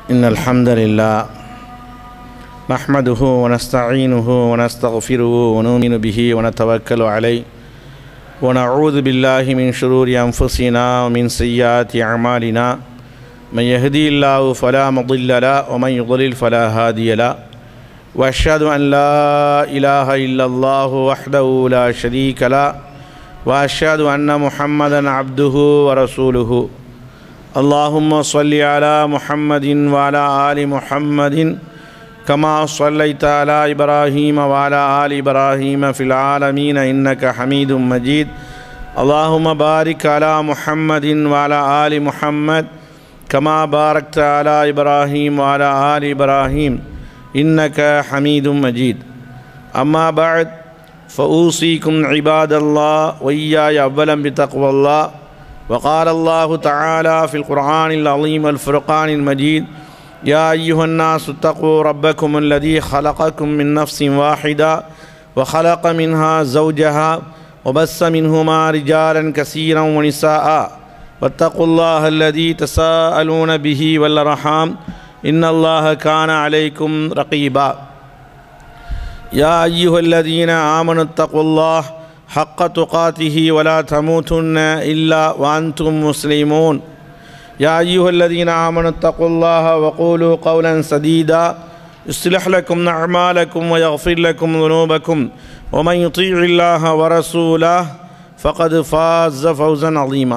إن الحمد لله نحمده ونستعينه ونستغفره ونؤمن به ونتوكل عليه ونعوذ بالله من شرور أنفسنا ومن سيئات أعمالنا من يهدي الله فلا مضل له ومن يضلل فلا هادي له وأشهد أن لا إله إلا الله وحده لا شريك له وأشهد أن محمدا عبده ورسوله اللهم صل على محمد وعلى آل محمد كما صليت على إبراهيم وعلى آل إبراهيم في العالمين إنك حميد مجيد اللهم بارك على محمد وعلى آل محمد كما باركت على إبراهيم وعلى آل إبراهيم إنك حميد مجيد أما بعد فأوصيكم عباد الله وإياي أولا بتقوى الله وقال الله تعالى في القرآن العظيم الفرقان المجيد يا أيها الناس اتقوا ربكم الذي خلقكم من نفس واحدة وخلق منها زوجها وبث منهما رجالا كثيرا ونساء واتقوا الله الذي تساءلون به والأرحام إن الله كان عليكم رقيبا يا أيها الذين آمنوا اتقوا الله حق تقاته ولا تموتن إلا وأنتم مسلمون يا أيها الذين آمنوا اتقوا الله وقولوا قولا سديدا يصلح لكم أعمالكم ويغفر لكم ذنوبكم ومن يطيع الله ورسوله فقد فاز فوزا عظيما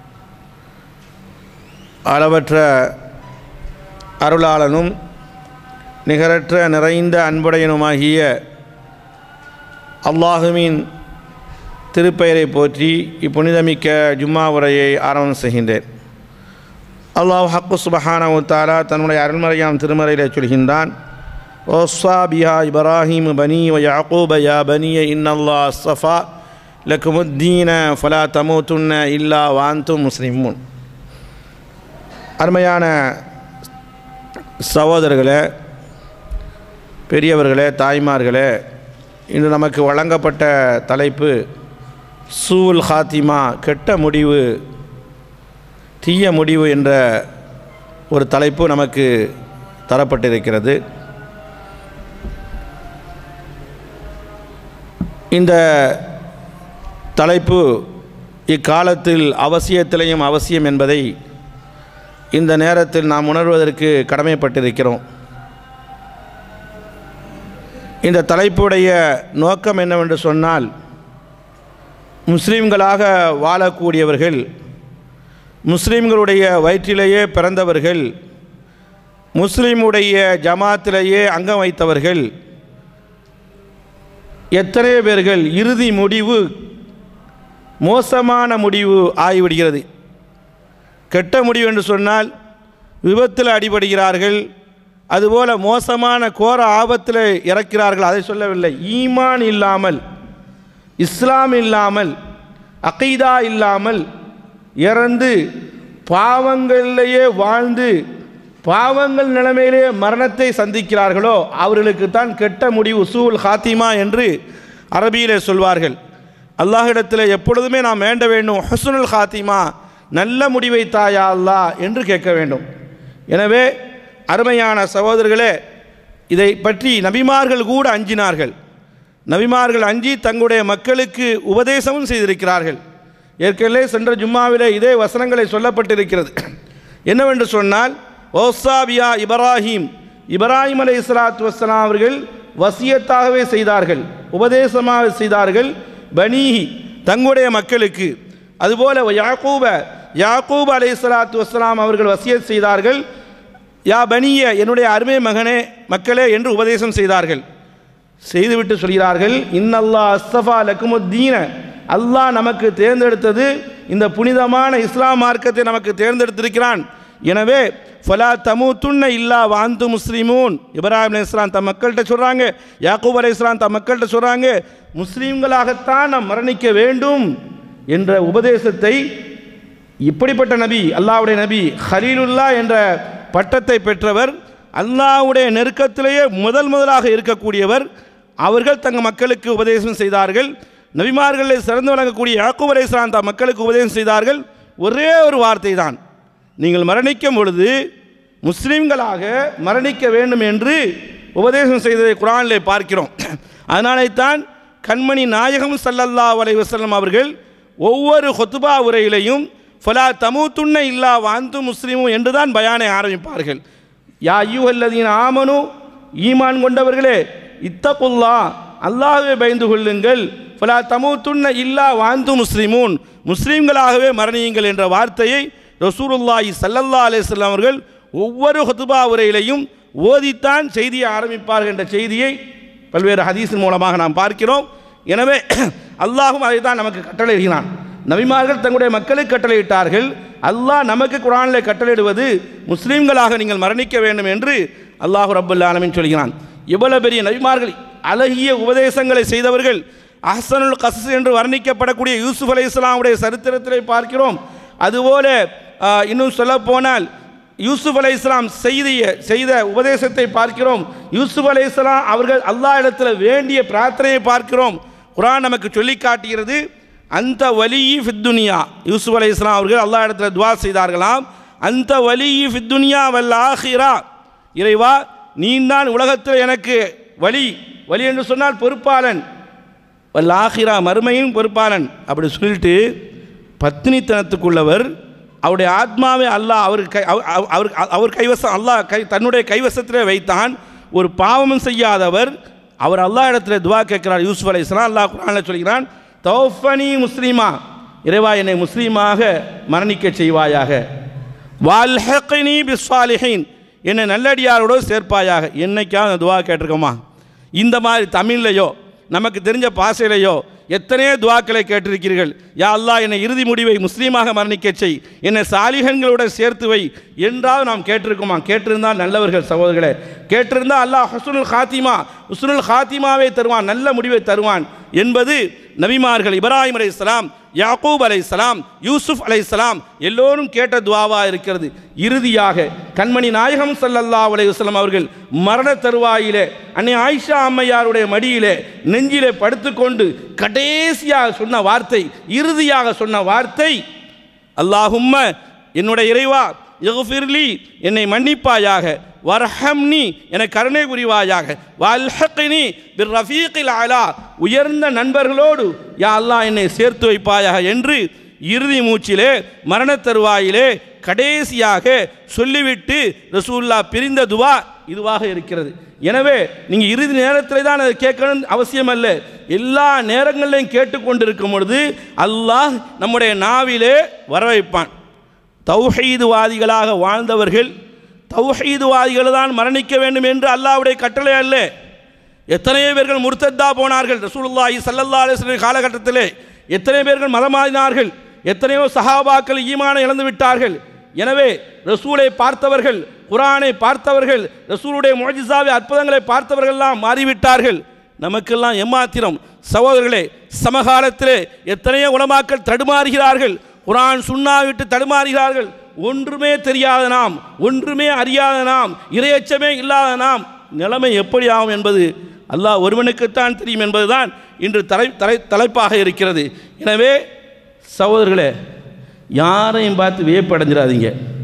அளவற்ற அருளாளனும் நிகரற்ற நிறைந்த அன்புடையனுமாகிய அல்லாஹுவின் திருப்பெயரை போற்றி இப்புனிதமிக்க ஜும்மா உரையை ஆரம்பம் செய்கின்றேன் அல்லாஹ் ஹக்கு சுபஹானவு தாலா தன்னுடைய அருள்மறையாம் திருமறையில் சொல்கின்றான் ஓஸ்வா பியா இப்ராஹிம் பனி வ யாக்கூப யா பனிய இன்னல்லா சஃபா லக்குமுத்தீன ஃபலா தமுத்துன்ன இல்லா வாந்தும் முஸ்லிமுன் அருமையான சகோதரர்களே பெரியவர்களே தாய்மார்களே இன்று நமக்கு வழங்கப்பட்ட தலைப்பு சூல் ஹாத்திமா கெட்ட முடிவு தீய முடிவு என்ற ஒரு தலைப்பு நமக்கு தரப்பட்டிருக்கிறது இந்த தலைப்பு இக்காலத்தில் அவசியத்திலையும் அவசியம் என்பதை இந்த நேரத்தில் நாம் உணர்வதற்கு கடமைப்பட்டிருக்கிறோம் இந்த தலைப்புடைய நோக்கம் என்னவென்று சொன்னால் முஸ்லீம்களாக வாழக்கூடியவர்கள் முஸ்லீம்களுடைய வயிற்றிலேயே பிறந்தவர்கள் முஸ்லீமுடைய ஜமாத்திலேயே அங்கம் வைத்தவர்கள் எத்தனை பேர்கள் இறுதி முடிவு மோசமான முடிவு ஆகிவிடுகிறது கெட்ட முடிவு என்று சொன்னால் விபத்தில் அடிபடுகிறார்கள் அதுபோல் மோசமான கோர ஆபத்தில் இறக்கிறார்கள் அதை சொல்லவில்லை ஈமான் இல்லாமல் இஸ்லாம் இல்லாமல் அகைதா இல்லாமல் இறந்து பாவங்களிலேயே வாழ்ந்து பாவங்கள் நிலைமையிலே மரணத்தை சந்திக்கிறார்களோ அவர்களுக்கு தான் கெட்ட முடிவு சூல் ஹாத்திமா என்று அரபியிலே சொல்வார்கள் அல்லாஹிடத்தில் எப்பொழுதுமே நாம் வேண்ட வேண்டும் ஹசுனுல் ஹாத்திமா நல்ல முடிவை தாயா அல்லா என்று கேட்க வேண்டும் எனவே அருமையான சகோதரர்களே இதை பற்றி நபிமார்கள் கூட அஞ்சினார்கள் நபிமார்கள் அஞ்சி தங்களுடைய மக்களுக்கு உபதேசமும் செய்திருக்கிறார்கள் ஏற்கனவே சென்ற ஜும்மாவிலே இதே வசனங்களை சொல்லப்பட்டிருக்கிறது என்னவென்று சொன்னால் ஓசாபியா இப்ராஹிம் இப்ராஹிம் அலை இஸ்லாத்து வஸ்லாம் அவர்கள் வசியத்தாகவே செய்தார்கள் உபதேசமாக செய்தார்கள் பனீஹி தங்களுடைய மக்களுக்கு அதுபோல யாக்கூப யாக்கூப் அலை இஸ்லாத்து வஸ்லாம் அவர்கள் வசியத் செய்தார்கள் யா பனிய என்னுடைய அருமை மகனே மக்களே என்று உபதேசம் செய்தார்கள் செய்துவிட்டு சொல்கிறார்கள் இன்னல்லா அஸ்தஃபா லக்குமுத்தீன அல்லாஹ் நமக்கு தேர்ந்தெடுத்தது இந்த புனிதமான இஸ்லாம் மார்க்கத்தை நமக்கு தேர்ந்தெடுத்திருக்கிறான் எனவே ஃபலா தமு துண்ண இல்லா வாந்து முஸ்லீமூன் இப்ராஹிம் அலி இஸ்லாம் தம் மக்கள்கிட்ட சொல்கிறாங்க யாக்கூப் அலி இஸ்லாம் தம் மக்கள்கிட்ட சொல்கிறாங்க முஸ்லீம்களாகத்தான் நாம் மரணிக்க வேண்டும் என்ற உபதேசத்தை இப்படிப்பட்ட நபி அல்லாவுடைய நபி ஹலீலுல்லா என்ற பட்டத்தை பெற்றவர் அல்லாவுடைய நெருக்கத்திலேயே முதல் முதலாக இருக்கக்கூடியவர் அவர்கள் தங்கள் மக்களுக்கு உபதேசம் செய்தார்கள் நபிமார்களில் சிறந்து விளங்கக்கூடிய யாக்கூப் அலை இஸ்லாம் தம் மக்களுக்கு உபதேசம் செய்தார்கள் ஒரே ஒரு வார்த்தை தான் நீங்கள் மரணிக்கும் பொழுது முஸ்லிம்களாக மரணிக்க வேண்டும் என்று உபதேசம் செய்ததை குரானிலே பார்க்கிறோம் அதனாலே தான் கண்மணி நாயகம் ஸல்லல்லாஹு அலைஹி வஸல்லம் அவர்கள் ஒவ்வொரு ஹொத்துபா உரையிலையும் ஃபலா தமுத்துன்ன இல்லா வாந்து முஸ்லிமும் என்று தான் பயானை ஆரம்பிப்பார்கள் யா ஐயூஹல்லதீன் ஆமனு ஈமான் கொண்டவர்களே இத்தகுல்லா அல்லாஹ்வை பயந்து கொள்ளுங்கள் ஃபலா தமுத்துன்ன இல்லா வாந்து முஸ்லிமூன் முஸ்லீம்களாகவே மரணியுங்கள் என்ற வார்த்தையை ரசூலுல்லாஹி ஸல்லல்லாஹு அலைஹி வஸல்லம் அவர்கள் ஒவ்வொரு ஹுதுபா உரையிலையும் ஓதித்தான் செய்தியை ஆரம்பிப்பார்கள் என்ற செய்தியை பல்வேறு ஹதீஸின் மூலமாக நாம் பார்க்கிறோம் எனவே அல்லாஹும் அதை தான் நமக்கு கட்டளையிடுகிறான் நபிமார்கள் தங்களுடைய மக்களுக்கு கட்டளையிட்டார்கள் அல்லாஹ் நமக்கு குரானில் கட்டளையிடுவது முஸ்லீம்களாக நீங்கள் மரணிக்க வேண்டும் என்று அல்லாஹு ரப்புல் ஆலமீன் சொல்கிறான் இவ்வளவு பெரிய நபிமார்கள் அழகிய உபதேசங்களை செய்தவர்கள் அஹ்சனுல் கசஸ் என்று வர்ணிக்கப்படக்கூடிய யூசுப் அலை இஸ்லாமுடைய சரித்திரத்திலே பார்க்கிறோம் அதுபோல ஆ, இன்னும் சொல்லப்போனால் யூசுப் அலை இஸ்லாம் செய்திய செய்த உபதேசத்தை பார்க்கிறோம் யூசுப் அலை இஸ்லாம் அவர்கள் அல்லாஹ் இடத்துல வேண்டிய பிரார்த்தனையை பார்க்கிறோம் குரான் நமக்கு சொல்லி காட்டுகிறது அந்த வலியி ஃபித்துனியா யூசுப் அலை இஸ்லாம் அவர்கள் அல்லாஹ் இடத்துல துவா செய்தார்களாம் அந்த வலியி ஃபித்துனியா வல் ஆஹிரா இறைவா நீந்தான் உலகத்தில் எனக்கு வழி வழி என்று சொன்னால் பொறுப்பாளன் வல் ஆஹிரா மறுமையும் பொறுப்பாளன் அப்படி சொல்லிட்டு பத்தினித்தனத்துக்குள்ளவர் அவருடைய ஆத்மாவை அல்லாஹ் அவர் கை அவ- அவ- அவர் அவர் கைவசம் அல்லாஹ் கை தன்னுடைய கைவசத்திலே வைத்தான் ஒரு பாவமும் செய்யாதவர் அவர் அல்லாஹ் இடத்துல துவா கேட்கிறார் யூசுப் அலை இஸ்லாம் அல்லாஹ் குரானில் சொல்கிறான் தௌஃபனி முஸ்லீமா இறைவா என்னை முஸ்லீமாக மரணிக்க செய்வாயாக வால்ஹக்னி பிஸ்வாலிஹீன் என்னை நல்லடியாரோடு சேர்ப்பாயாக என்னைக்காவது அந்த துவா கேட்டிருக்கோமா இந்த மாதிரி தமிழ்லையோ நமக்கு தெரிஞ்ச பாசையிலையோ எத்தனையோ துவாக்களை கேட்டிருக்கிறீர்கள் யா அல்லாஹ் என்னை இறுதி முடிவை முஸ்லீமாக மரணிக்கச் செய் என்னை சாலிகன்களுடன் சேர்த்து வை என்றாவது நாம் கேட்டிருக்கோமா கேட்டிருந்தால் நல்லவர்கள் சகோதரர்களே கேட்டிருந்தால் அல்லாஹ் ஹுஸ்னுல் ஹாத்திமா ஹுஸ்னுல் ஹாத்திமாவை தருவான் நல்ல முடிவை தருவான் என்பது நபிமார்கள் இப்ராஹிம் அலைஹிஸ்ஸலாம் யாக்கூப் அலைஹிஸ்ஸலாம் யூசுப் அலைஹிஸ்ஸலாம் எல்லோரும் கேட்ட துவாவா இருக்கிறது இறுதியாக கண்மணி நாயகம் ஸல்லல்லாஹு அலைஹி வஸல்லம் அவர்கள் மரண தருவாயிலே அன்னை ஆயிஷா அம்மையாருடைய மடியிலே நெஞ்சிலே படுத்துக்கொண்டு கடைசியாக சொன்ன வார்த்தை இறுதியாக சொன்ன வார்த்தை அல்லாஹும்ம என்னுடைய இறைவா இஃபிர்லி என்னை மன்னிப்பாயாக வர்ஹம்னி என கருணை புரிவாயாக வல்ஹக்னி பிர் ரஃபீக்கில் அலா உயர்ந்த நண்பர்களோடு யா அல்லாஹ் என்னை சேர்த்து வைப்பாயாக என்று இறுதி மூச்சிலே மரணத் தருவாயிலே கடைசியாக சொல்லிவிட்டு ரசூல்லா பிரிந்த துவா இதுவாக இருக்கிறது எனவே நீங்கள் இறுதி நேரத்தில் தான் அதை கேட்கணும் அவசியம் அல்ல எல்லா நேரங்களிலையும் கேட்டுக்கொண்டிருக்கும் பொழுது அல்லாஹ் நம்முடைய நாவிலே வர வைப்பான் தௌஹீதுவாதிகளாக வாழ்ந்தவர்கள் தௌஹீதுவாதிகள் தான் மரணிக்க வேண்டும் என்று அல்லாஹ்வுடைய கட்டளை அல்ல எத்தனையோ பேர்கள் முர்த்தத்தா போனார்கள் ரசூலுல்லாஹி ஸல்லல்லாஹு அலைஹி வஸல்லம் காலகட்டத்திலே எத்தனை பேர்கள் மதமாறினார்கள் எத்தனையோ சஹாபாக்கள் ஈமானை இழந்து விட்டார்கள் எனவே ரசூலை பார்த்தவர்கள் குரானை பார்த்தவர்கள் ரசூலுடைய முஜிசாவை அற்புதங்களை பார்த்தவர்கள்லாம் மாறிவிட்டார்கள் நமக்கெல்லாம் எம்மாத்திரம் சகோதரர்களே சமகாலத்திலே எத்தனையோ உலமாக்கள் தடுமாறுகிறார்கள் குரான் சுண்ணா விட்டு தடுமாறுகிறார்கள் ஒன்றுமே தெரியாத நாம் ஒன்றுமே அறியாத நாம் இரையச்சமே இல்லாத நாம் நிலைமை எப்படி ஆகும் என்பது அல்லாஹ் ஒருவனுக்குத்தான் தெரியும் என்பதுதான் இன்று தலை தலை தலைப்பாக இருக்கிறது எனவே சகோதரர்களே யாரையும் பார்த்து வியப்படைஞ்சிடாதீங்க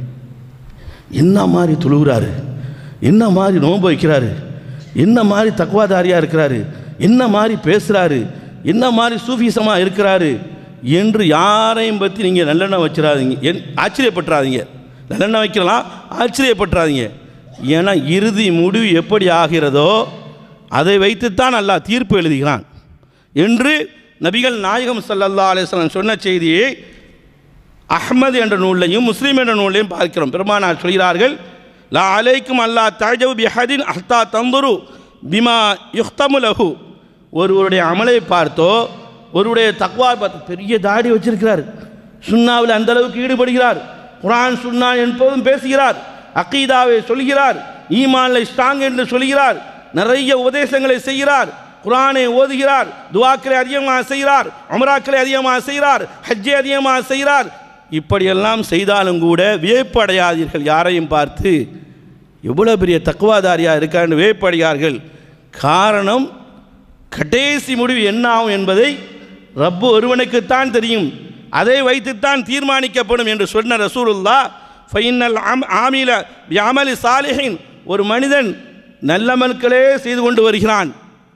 என்ன மாதிரி தொழுகிறாரு என்ன மாதிரி நோன்பு வைக்கிறாரு என்ன மாதிரி தக்குவாதாரியாக இருக்கிறாரு என்ன மாதிரி பேசுகிறாரு என்ன மாதிரி சூஃபிசமாக இருக்கிறாரு என்று யாரையும் பற்றி நீங்கள் நல்லெண்ணம் வச்சிடாதீங்க என் ஆச்சரியப்பட்டுறாதீங்க நல்லெண்ணம் வைக்கலாம் ஆச்சரியப்பட்டுறாதீங்க ஏன்னா இறுதி முடிவு எப்படி ஆகிறதோ அதை வைத்துத்தான் அல்லாஹ் தீர்ப்பு எழுதுகிறான் என்று நபிகள் நாயகம் ஸல்லல்லாஹு அலைஹி வஸல்லம் சொன்ன செய்தியை அஹ்மது என்ற நூலையும் முஸ்லீம் என்ற நூலையும் பார்க்கிறோம் பெருமானார் சொல்கிறார்கள் லா அலைக்கும் அல்லா தஜவு பிஹதின் அஹ்தா தந்துரு பிமா யுக்தமு லஹு ஒருவருடைய அமலை பார்த்தோ ஒருவருடைய தக்வா பார்த்து பெரிய தாடி வச்சிருக்கிறார் சுன்னாவில் அந்த அளவுக்கு ஈடுபடுகிறார் குரான் சுன்னா என்பதும் பேசுகிறார் அக்கீதாவை சொல்கிறார் ஈமானில் ஸ்ட்ராங் என்று சொல்கிறார் நிறைய உபதேசங்களை செய்கிறார் குரானை ஓதுகிறார் துவாக்களை அதிகமாக செய்கிறார் அமராக்களை அதிகமாக செய்கிறார் ஹஜ்ஜை அதிகமாக செய்கிறார் இப்படியெல்லாம் செய்தாலும் கூட வியப்படையாதீர்கள் யாரையும் பார்த்து எவ்வளோ பெரிய தக்குவாதாரியாக இருக்கான்னு வியப்படையார்கள் காரணம் கடைசி முடிவு என்ன ஆகும் என்பதை ரப்பு ஒருவனுக்குத்தான் தெரியும் அதை வைத்துத்தான் தீர்மானிக்கப்படும் என்று சொன்ன ரசூலுல்லா ஃபைனல் ஆம் ஆமில வியாமலி சாலிஹின் ஒரு மனிதன் நல்லமல்களே செய்து கொண்டு வருகிறான்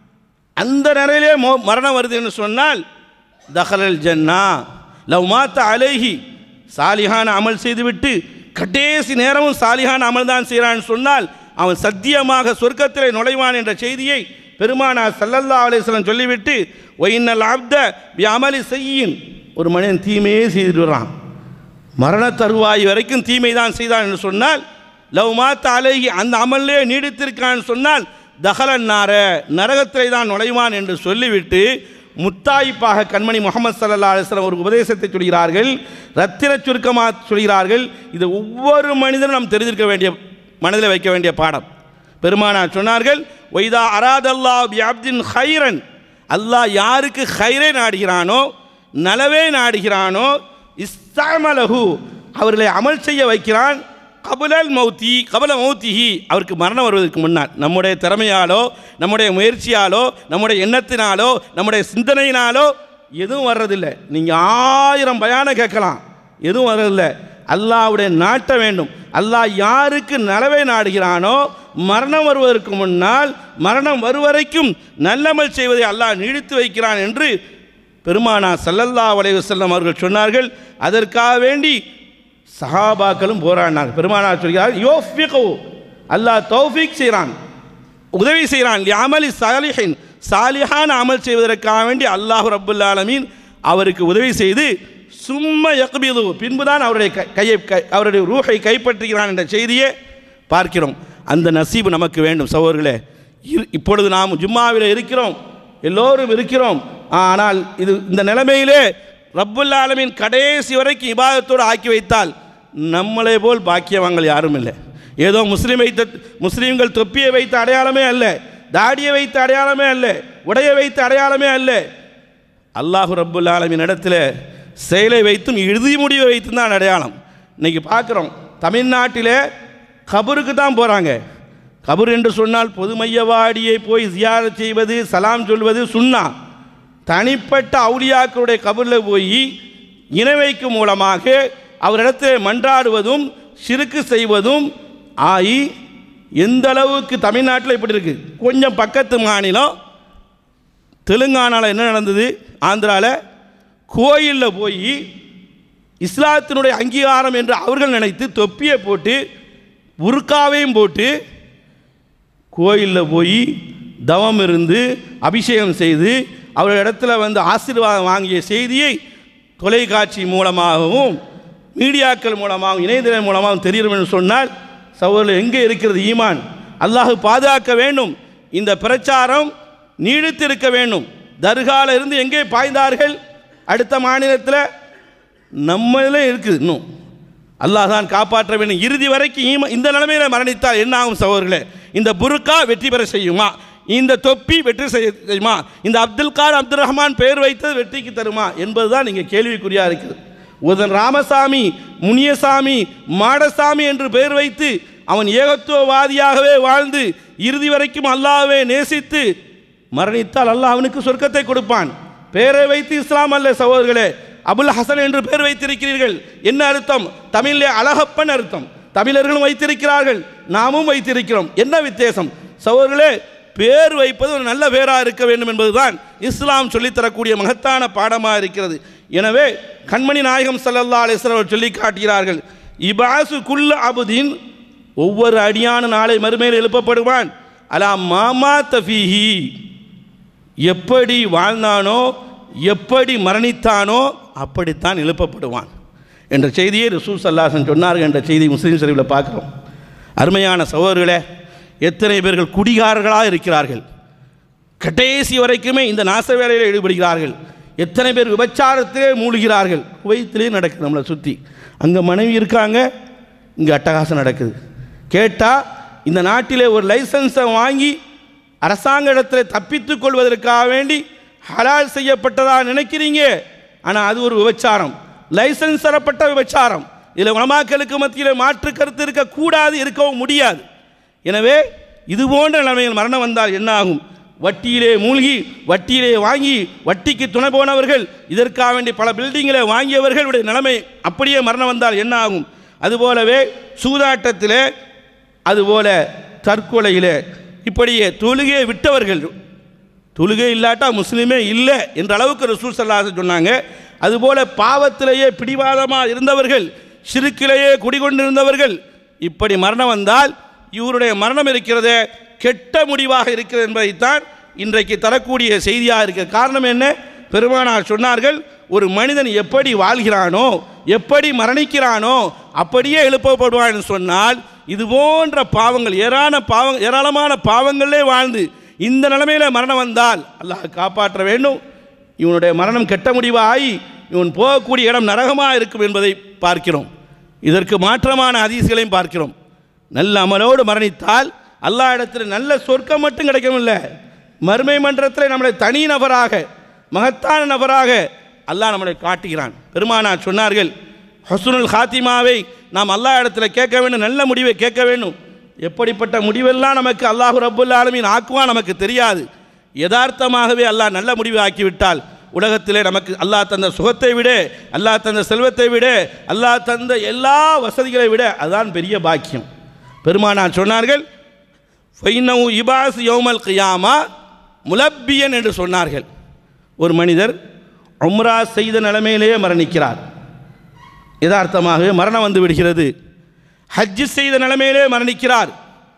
அந்த நிலையிலே மோ மரணம் வருது என்று சொன்னால் தஹலல் ஜன்னா லவ் மாத்த அலேஹி சாலிஹான அமல் செய்துவிட்டு கடைசி நேரமும் சாலிஹான அமல் தான் செய்கிறான்னு சொன்னால் அவன் சத்தியமாக சொர்க்கத்திலே நுழைவான் என்ற செய்தியை பெருமானா சல்லல்லா அலிஸ்லம் சொல்லிவிட்டு ஒயின்னல் ஆப்த பி அமலி செய்யின் ஒரு மனிதன் தீமையே செய்துட்டு வர்றான் மரண தருவாய் வரைக்கும் தீமை தான் செய்தான் என்று சொன்னால் லவ் மாத்த அழகி அந்த அமல்லே நீடித்திருக்கான்னு சொன்னால் தகலன் நார நரகத்திலே தான் நுழைவான் என்று சொல்லிவிட்டு முத்தாய்ப்பாக கண்மணி முகமது சல்லா அலிஸ்லாம் ஒரு உபதேசத்தை சொல்கிறார்கள் ரத்தின சுருக்கமாக சொல்கிறார்கள் இது ஒவ்வொரு மனிதனும் நாம் தெரிஞ்சிருக்க வேண்டிய மனதில் வைக்க வேண்டிய பாடம் பெருமானார் சொன்னார்கள் ஒய்தா அராதல்லா பியாப்தின் ஹைரன் அல்லாஹ் யாருக்கு ஹைரை நாடுகிறானோ நலவே நாடுகிறானோ இஸ்தாமலஹு அவர்களை அமல் செய்ய வைக்கிறான் கபுலல் மௌத்தி கபல மௌத்திஹி அவருக்கு மரணம் வருவதற்கு முன்னால் நம்முடைய திறமையாலோ நம்முடைய முயற்சியாலோ நம்முடைய எண்ணத்தினாலோ நம்முடைய சிந்தனையினாலோ எதுவும் வர்றதில்லை நீங்கள் ஆயிரம் பயானம் கேட்கலாம் எதுவும் வர்றதில்லை அல்லாஹ்வுடைய நாட்ட வேண்டும் அல்லாஹ் யாருக்கு நலவை நாடுகிறானோ மரணம் வருவதற்கு முன்னால் மரணம் வருவரைக்கும் நல்லமல் செய்வதை அல்லாஹ் நீடித்து வைக்கிறான் என்று பெருமானா சல்லல்லா அலைவசல்லம் அவர்கள் சொன்னார்கள் அதற்காக வேண்டி சஹாபாக்களும் போராடினார் பெருமானார் சொல்கிறார் யோஃபிகோ அல்லாஹ் தௌஃபிக் செய்கிறான் உதவி செய்கிறான் அமலி சாலிஹின் சாலிஹான அமல் செய்வதற்காக வேண்டி அல்லாஹ் ரப்புல் ஆலமீன் அவருக்கு உதவி செய்து சும்மா யக்பீது பின்புதான் அவருடைய கை- கையை கை- அவருடைய ரூஹை கைப்பற்றுகிறான் என்ற செய்தியை பார்க்கிறோம் அந்த நசீபு நமக்கு வேண்டும் சகோதரர்களே இரு இப்பொழுது நாம் ஜும்மாவில் இருக்கிறோம் எல்லோரும் இருக்கிறோம் ஆனால் இது இந்த நிலைமையிலே ரப்புல் ஆலமீன் கடைசி வரைக்கும் இபாதத்தோடு ஆக்கி வைத்தால் நம்மளை போல் பாக்கியவான்கள் யாரும் இல்லை ஏதோ முஸ்லீம் வைத்த முஸ்லீம்கள் தொப்பியை வைத்த அடையாளமே அல்ல தாடியை வைத்த அடையாளமே அல்ல உடையை வைத்த அடையாளமே அல்ல அல்லாஹு ரப்புல் ஆலமின் இடத்துல செயலை வைத்தும் இறுதி முடிவை வைத்தும் தான் அடையாளம் இன்னைக்கு பார்க்குறோம் தமிழ்நாட்டிலே கபருக்கு தான் போகிறாங்க கபர் என்று சொன்னால் பொது மையவாடியை போய் ஜியாரத் செய்வது சலாம் சொல்வது சுன்னா தனிப்பட்ட அவுலியாக்களுடைய கபரில் போய் இணை வைக்கும் மூலமாக அவரிடத்தில் மன்றாடுவதும் சிறுக்கு செய்வதும் ஆகி எந்த அளவுக்கு தமிழ்நாட்டில் இப்படி இருக்கு கொஞ்சம் பக்கத்து மாநிலம் தெலுங்கானாவில் என்ன நடந்தது ஆந்திராவில் கோயிலில் போய் இஸ்லாத்தினுடைய அங்கீகாரம் என்று அவர்கள் நினைத்து தொப்பியை போட்டு புர்காவையும் போட்டு கோயிலில் போய் தவம் இருந்து அபிஷேகம் செய்து அவர் இடத்துல வந்து ஆசீர்வாதம் வாங்கிய செய்தியை தொலைக்காட்சி மூலமாகவும் மீடியாக்கள் மூலமாகவும் இணையதளம் மூலமாகவும் தெரியும் என்று சொன்னால் சகோதரர் எங்கே இருக்கிறது ஈமான் அல்லாஹ் பாதுகாக்க வேண்டும் இந்த பிரச்சாரம் நீடித்திருக்க வேண்டும் தர்கால இருந்து எங்கே பாய்ந்தார்கள் அடுத்த மாநிலத்தில் நம்மள இருக்குது இன்னும் அல்லாஹ் தான் காப்பாற்ற வேண்டும் இறுதி வரைக்கும் ஈம இந்த நிலைமையில மரணித்தால் என்ன ஆகும் சகோதரர்களே இந்த புருக்கா வெற்றி பெற செய்யுமா இந்த தொப்பி வெற்றி செய்ய செய்யுமா இந்த அப்துல் கார் அப்துல் ரஹ்மான் பெயர் வைத்தது வெற்றிக்கு தருமா என்பதுதான் இங்கே கேள்விக்குறியா இருக்குது உதன் ராமசாமி முனியசாமி மாடசாமி என்று பெயர் வைத்து அவன் ஏகத்துவவாதியாகவே வாழ்ந்து இறுதி வரைக்கும் அல்லாஹ்வை நேசித்து மரணித்தால் அல்லாஹ் அவனுக்கு சொர்க்கத்தை கொடுப்பான் பெயரை வைத்து இஸ்லாம் அல்ல சகோதரர்களே அபுல் ஹசன் என்று பெயர் வைத்திருக்கிறீர்கள் என்ன அர்த்தம் தமிழிலே அழகப்பன் அர்த்தம் தமிழர்களும் வைத்திருக்கிறார்கள் நாமும் வைத்திருக்கிறோம் என்ன வித்தியாசம் சகோதரர்களே பேர் வைப்பது ஒரு நல்ல பேராக இருக்க வேண்டும் என்பதுதான் இஸ்லாம் சொல்லித்தரக்கூடிய மகத்தான பாடமாக இருக்கிறது எனவே கண்மணி நாயகம் ஸல்லல்லாஹு அலைஹி வஸல்லம் அவர்கள் சொல்லி காட்டுகிறார்கள் இபாசு குல்ல அபுதீன் ஒவ்வொரு அடியான நாளை மறுமையில் எழுப்பப்படுவான் அலா மாமா தஃபீஹி எப்படி வாழ்ந்தானோ எப்படி மரணித்தானோ அப்படித்தான் எழுப்பப்படுவான் என்ற செய்தியை ரசூல் சல்லாசன் சொன்னார்கள் என்ற செய்தி முஸ்லீம் சரிவில் பார்க்குறோம் அருமையான சகோதரர்களே எத்தனை பேர்கள் குடிகாரர்களாக இருக்கிறார்கள் கடைசி வரைக்குமே இந்த நாச வேலையில் ஈடுபடுகிறார்கள் எத்தனை பேர் விபச்சாரத்திலே மூழ்கிறார்கள் குவைத்திலே நடக்குது நம்மளை சுற்றி அங்கே மனைவி இருக்காங்க இங்கே அட்டகாசம் நடக்குது கேட்டால் இந்த நாட்டிலே ஒரு லைசன்ஸை வாங்கி அரசாங்க இடத்துல தப்பித்துக் கொள்வதற்காக வேண்டி ஹலால் செய்யப்பட்டதா நினைக்கிறீங்க ஆனால் அது ஒரு விபச்சாரம் லைசன்ஸ் தரப்பட்ட விபச்சாரம் இதில் உலமாக்களுக்கு மத்தியில் மாற்று கருத்து இருக்கக்கூடாது இருக்கவும் முடியாது எனவே இது போன்ற நிலைமையில் மரணம் வந்தால் என்ன ஆகும் வட்டியிலே மூழ்கி வட்டியிலே வாங்கி வட்டிக்கு துணை போனவர்கள் இதற்காக வேண்டி பல பில்டிங்களை வாங்கியவர்களுடைய நிலைமை அப்படியே மரணம் வந்தால் என்ன ஆகும் அதுபோலவே சூதாட்டத்திலே அதுபோல தற்கொலையிலே இப்படியே தொழுகையை விட்டவர்கள் தொழுகை இல்லாட்டா முஸ்லீமே இல்லை என்ற அளவுக்கு ரசூல் சல்லாஹ் சொன்னாங்க அதுபோல பாவத்திலேயே பிடிவாதமாக இருந்தவர்கள் சிறுக்கிலேயே குடிகொண்டிருந்தவர்கள் இப்படி மரணம் வந்தால் இவருடைய மரணம் இருக்கிறதே கெட்ட முடிவாக இருக்கிறது என்பதைத்தான் இன்றைக்கு தரக்கூடிய செய்தியாக இருக்க காரணம் என்ன பெருமானார் சொன்னார்கள் ஒரு மனிதன் எப்படி வாழ்கிறானோ எப்படி மரணிக்கிறானோ அப்படியே எழுப்பப்படுவான் என்று சொன்னால் இது போன்ற பாவங்கள் ஏராள பாவம் ஏராளமான பாவங்களே வாழ்ந்து இந்த நிலைமையில மரணம் வந்தால் அல்லாஹ் காப்பாற்ற வேண்டும் இவனுடைய மரணம் கெட்ட முடிவாகி இவன் போகக்கூடிய இடம் நரகமாக இருக்கும் என்பதை பார்க்கிறோம் இதற்கு மாற்றமான அதிசயங்களையும் பார்க்கிறோம் நல்ல அமலோடு மரணித்தால் அல்லாஹ் இடத்துல நல்ல சொர்க்கம் மட்டும் கிடைக்கவில்லை மறுமை மன்றத்தில் நம்மளை தனி நபராக மகத்தான நபராக அல்லாஹ் நம்மளை காட்டுகிறான் பெருமானார் சொன்னார்கள் ஹசுனுல் ஹாத்திமாவை நாம் அல்லாஹ் இடத்துல கேட்க வேண்டும் நல்ல முடிவை கேட்க வேண்டும் எப்படிப்பட்ட முடிவெல்லாம் நமக்கு அல்லாஹு ரப்புல் ஆலமீன் ஆக்குவான் நமக்கு தெரியாது யதார்த்தமாகவே அல்லாஹ் நல்ல முடிவை ஆக்கிவிட்டால் உலகத்திலே நமக்கு அல்லாஹ் தந்த சுகத்தை விட அல்லாஹ் தந்த செல்வத்தை விட அல்லாஹ் தந்த எல்லா வசதிகளை விட அதுதான் பெரிய பாக்கியம் பெருமானார் சொன்னார்கள் ஃபைனவு இபாஸ் யோமல் கியாமா முலப்பியன் என்று சொன்னார்கள் ஒரு மனிதர் உம்ரா செய்த நிலைமையிலேயே மரணிக்கிறார் யதார்த்தமாகவே மரணம் வந்து விடுகிறது ஹஜ்ஜு செய்த நிலைமையிலே மரணிக்கிறார்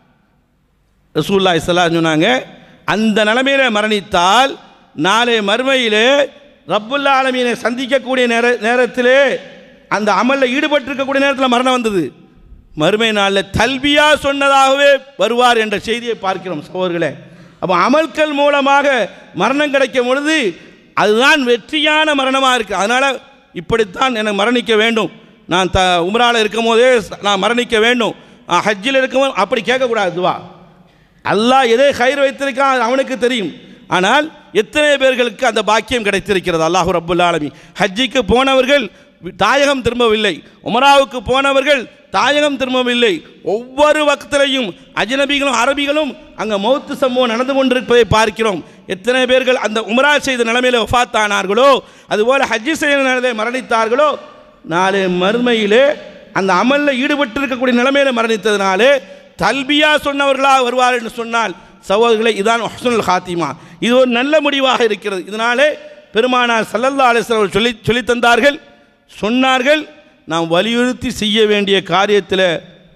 ரசூல்லா இஸ்லாம் சொன்னாங்க அந்த நிலைமையில மரணித்தால் நாளை மறுமையிலே ரப்புல்லா ஆலமீனை சந்திக்கக்கூடிய நேர நேரத்திலே அந்த அமலில் ஈடுபட்டிருக்கக்கூடிய நேரத்தில் மரணம் வந்தது மறுமை நாளில் தல்பியா சொன்னதாகவே வருவார் என்ற செய்தியை பார்க்கிறோம் சகோதரர்களே அப்போ அமல்கள் மூலமாக மரணம் கிடைக்கும் பொழுது அதுதான் வெற்றியான மரணமாக இருக்குது அதனால் இப்படித்தான் எனக்கு மரணிக்க வேண்டும் நான் த உம்ராவில் இருக்கும் போதே நான் மரணிக்க வேண்டும் ஹஜ்ஜில் இருக்கும் அப்படி கேட்கக்கூடாது துவா அல்லாஹ் எதை கயிறு வைத்திருக்கான் அது அவனுக்கு தெரியும் ஆனால் எத்தனை பேர்களுக்கு அந்த பாக்கியம் கிடைத்திருக்கிறது அல்லாஹு ரப்புல் ஆலமி ஹஜ்ஜிக்கு போனவர்கள் தாயகம் திரும்பவில்லை உமராவுக்கு போனவர்கள் தாயகம் திரும்பவில்லை ஒவ்வொரு வக்திலையும் அஜனபிகளும் அரபிகளும் அங்கே மௌத்து சம்பவம் நடந்து கொண்டிருப்பதை பார்க்கிறோம் எத்தனை பேர்கள் அந்த உமரா செய்த நிலைமையில் ஒஃபாத்தானார்களோ அதுபோல் ஹஜ்ஜி செய்த நிலையில் மரணித்தார்களோ நாளை மறுமையிலே அந்த அமலில் ஈடுபட்டிருக்கக்கூடிய நிலைமையில் மரணித்ததினாலே தல்பியா சொன்னவர்களாக வருவார் என்று சொன்னால் சகோதரர்களே இதான் ஹஸ்னுல் ஹாத்திமா இது ஒரு நல்ல முடிவாக இருக்கிறது இதனாலே பெருமானார் சல்லல்லா அலிஸ்லாம் அவர்கள் சொல்லி சொல்லித் தந்தார்கள் சொன்னார்கள் நாம் வலியுறுத்தி செய்ய வேண்டிய காரியத்தில்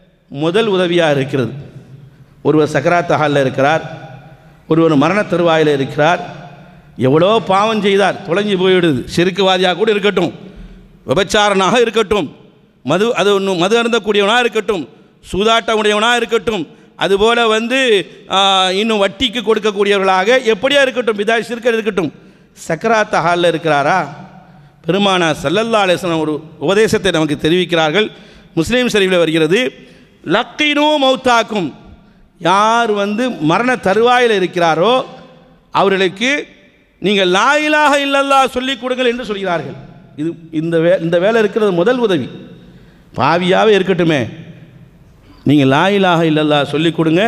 முதல் உதவியாக இருக்கிறது ஒருவர் சக்கராத் ஹாலில் இருக்கிறார் ஒருவர் மரண தருவாயில் இருக்கிறார் எவ்வளோ பாவம் செய்தார் தொலைஞ்சு போயிடுது செருக்குவாதியாக கூட இருக்கட்டும் விபச்சாரனாக இருக்கட்டும் மது அது ஒன்று மது அருந்தக்கூடியவனாக இருக்கட்டும் சூதாட்ட உடையவனாக இருக்கட்டும் அதுபோல் வந்து ஆ, இன்னும் வட்டிக்கு கொடுக்கக்கூடியவர்களாக எப்படியா இருக்கட்டும் இதா சிறுக்க இருக்கட்டும் சக்கராத்த ஹாலில் இருக்கிறாரா பெருமானா சல்லல்லா அலிஸ்லாம் ஒரு உபதேசத்தை நமக்கு தெரிவிக்கிறார்கள் முஸ்லீம் ஷரீஃபில் வருகிறது லக்கினோ மௌத்தாக்கும் யார் வந்து மரண தருவாயில் இருக்கிறாரோ அவர்களுக்கு நீங்கள் லாயிலாக இல்லல்லா சொல்லிக் கொடுங்கள் என்று சொல்கிறார்கள் இது இந்த வே இந்த வேலை இருக்கிறது முதல் உதவி பாவியாகவே இருக்கட்டுமே நீங்கள் லாயிலாக இல்லல்லா சொல்லிக் கொடுங்க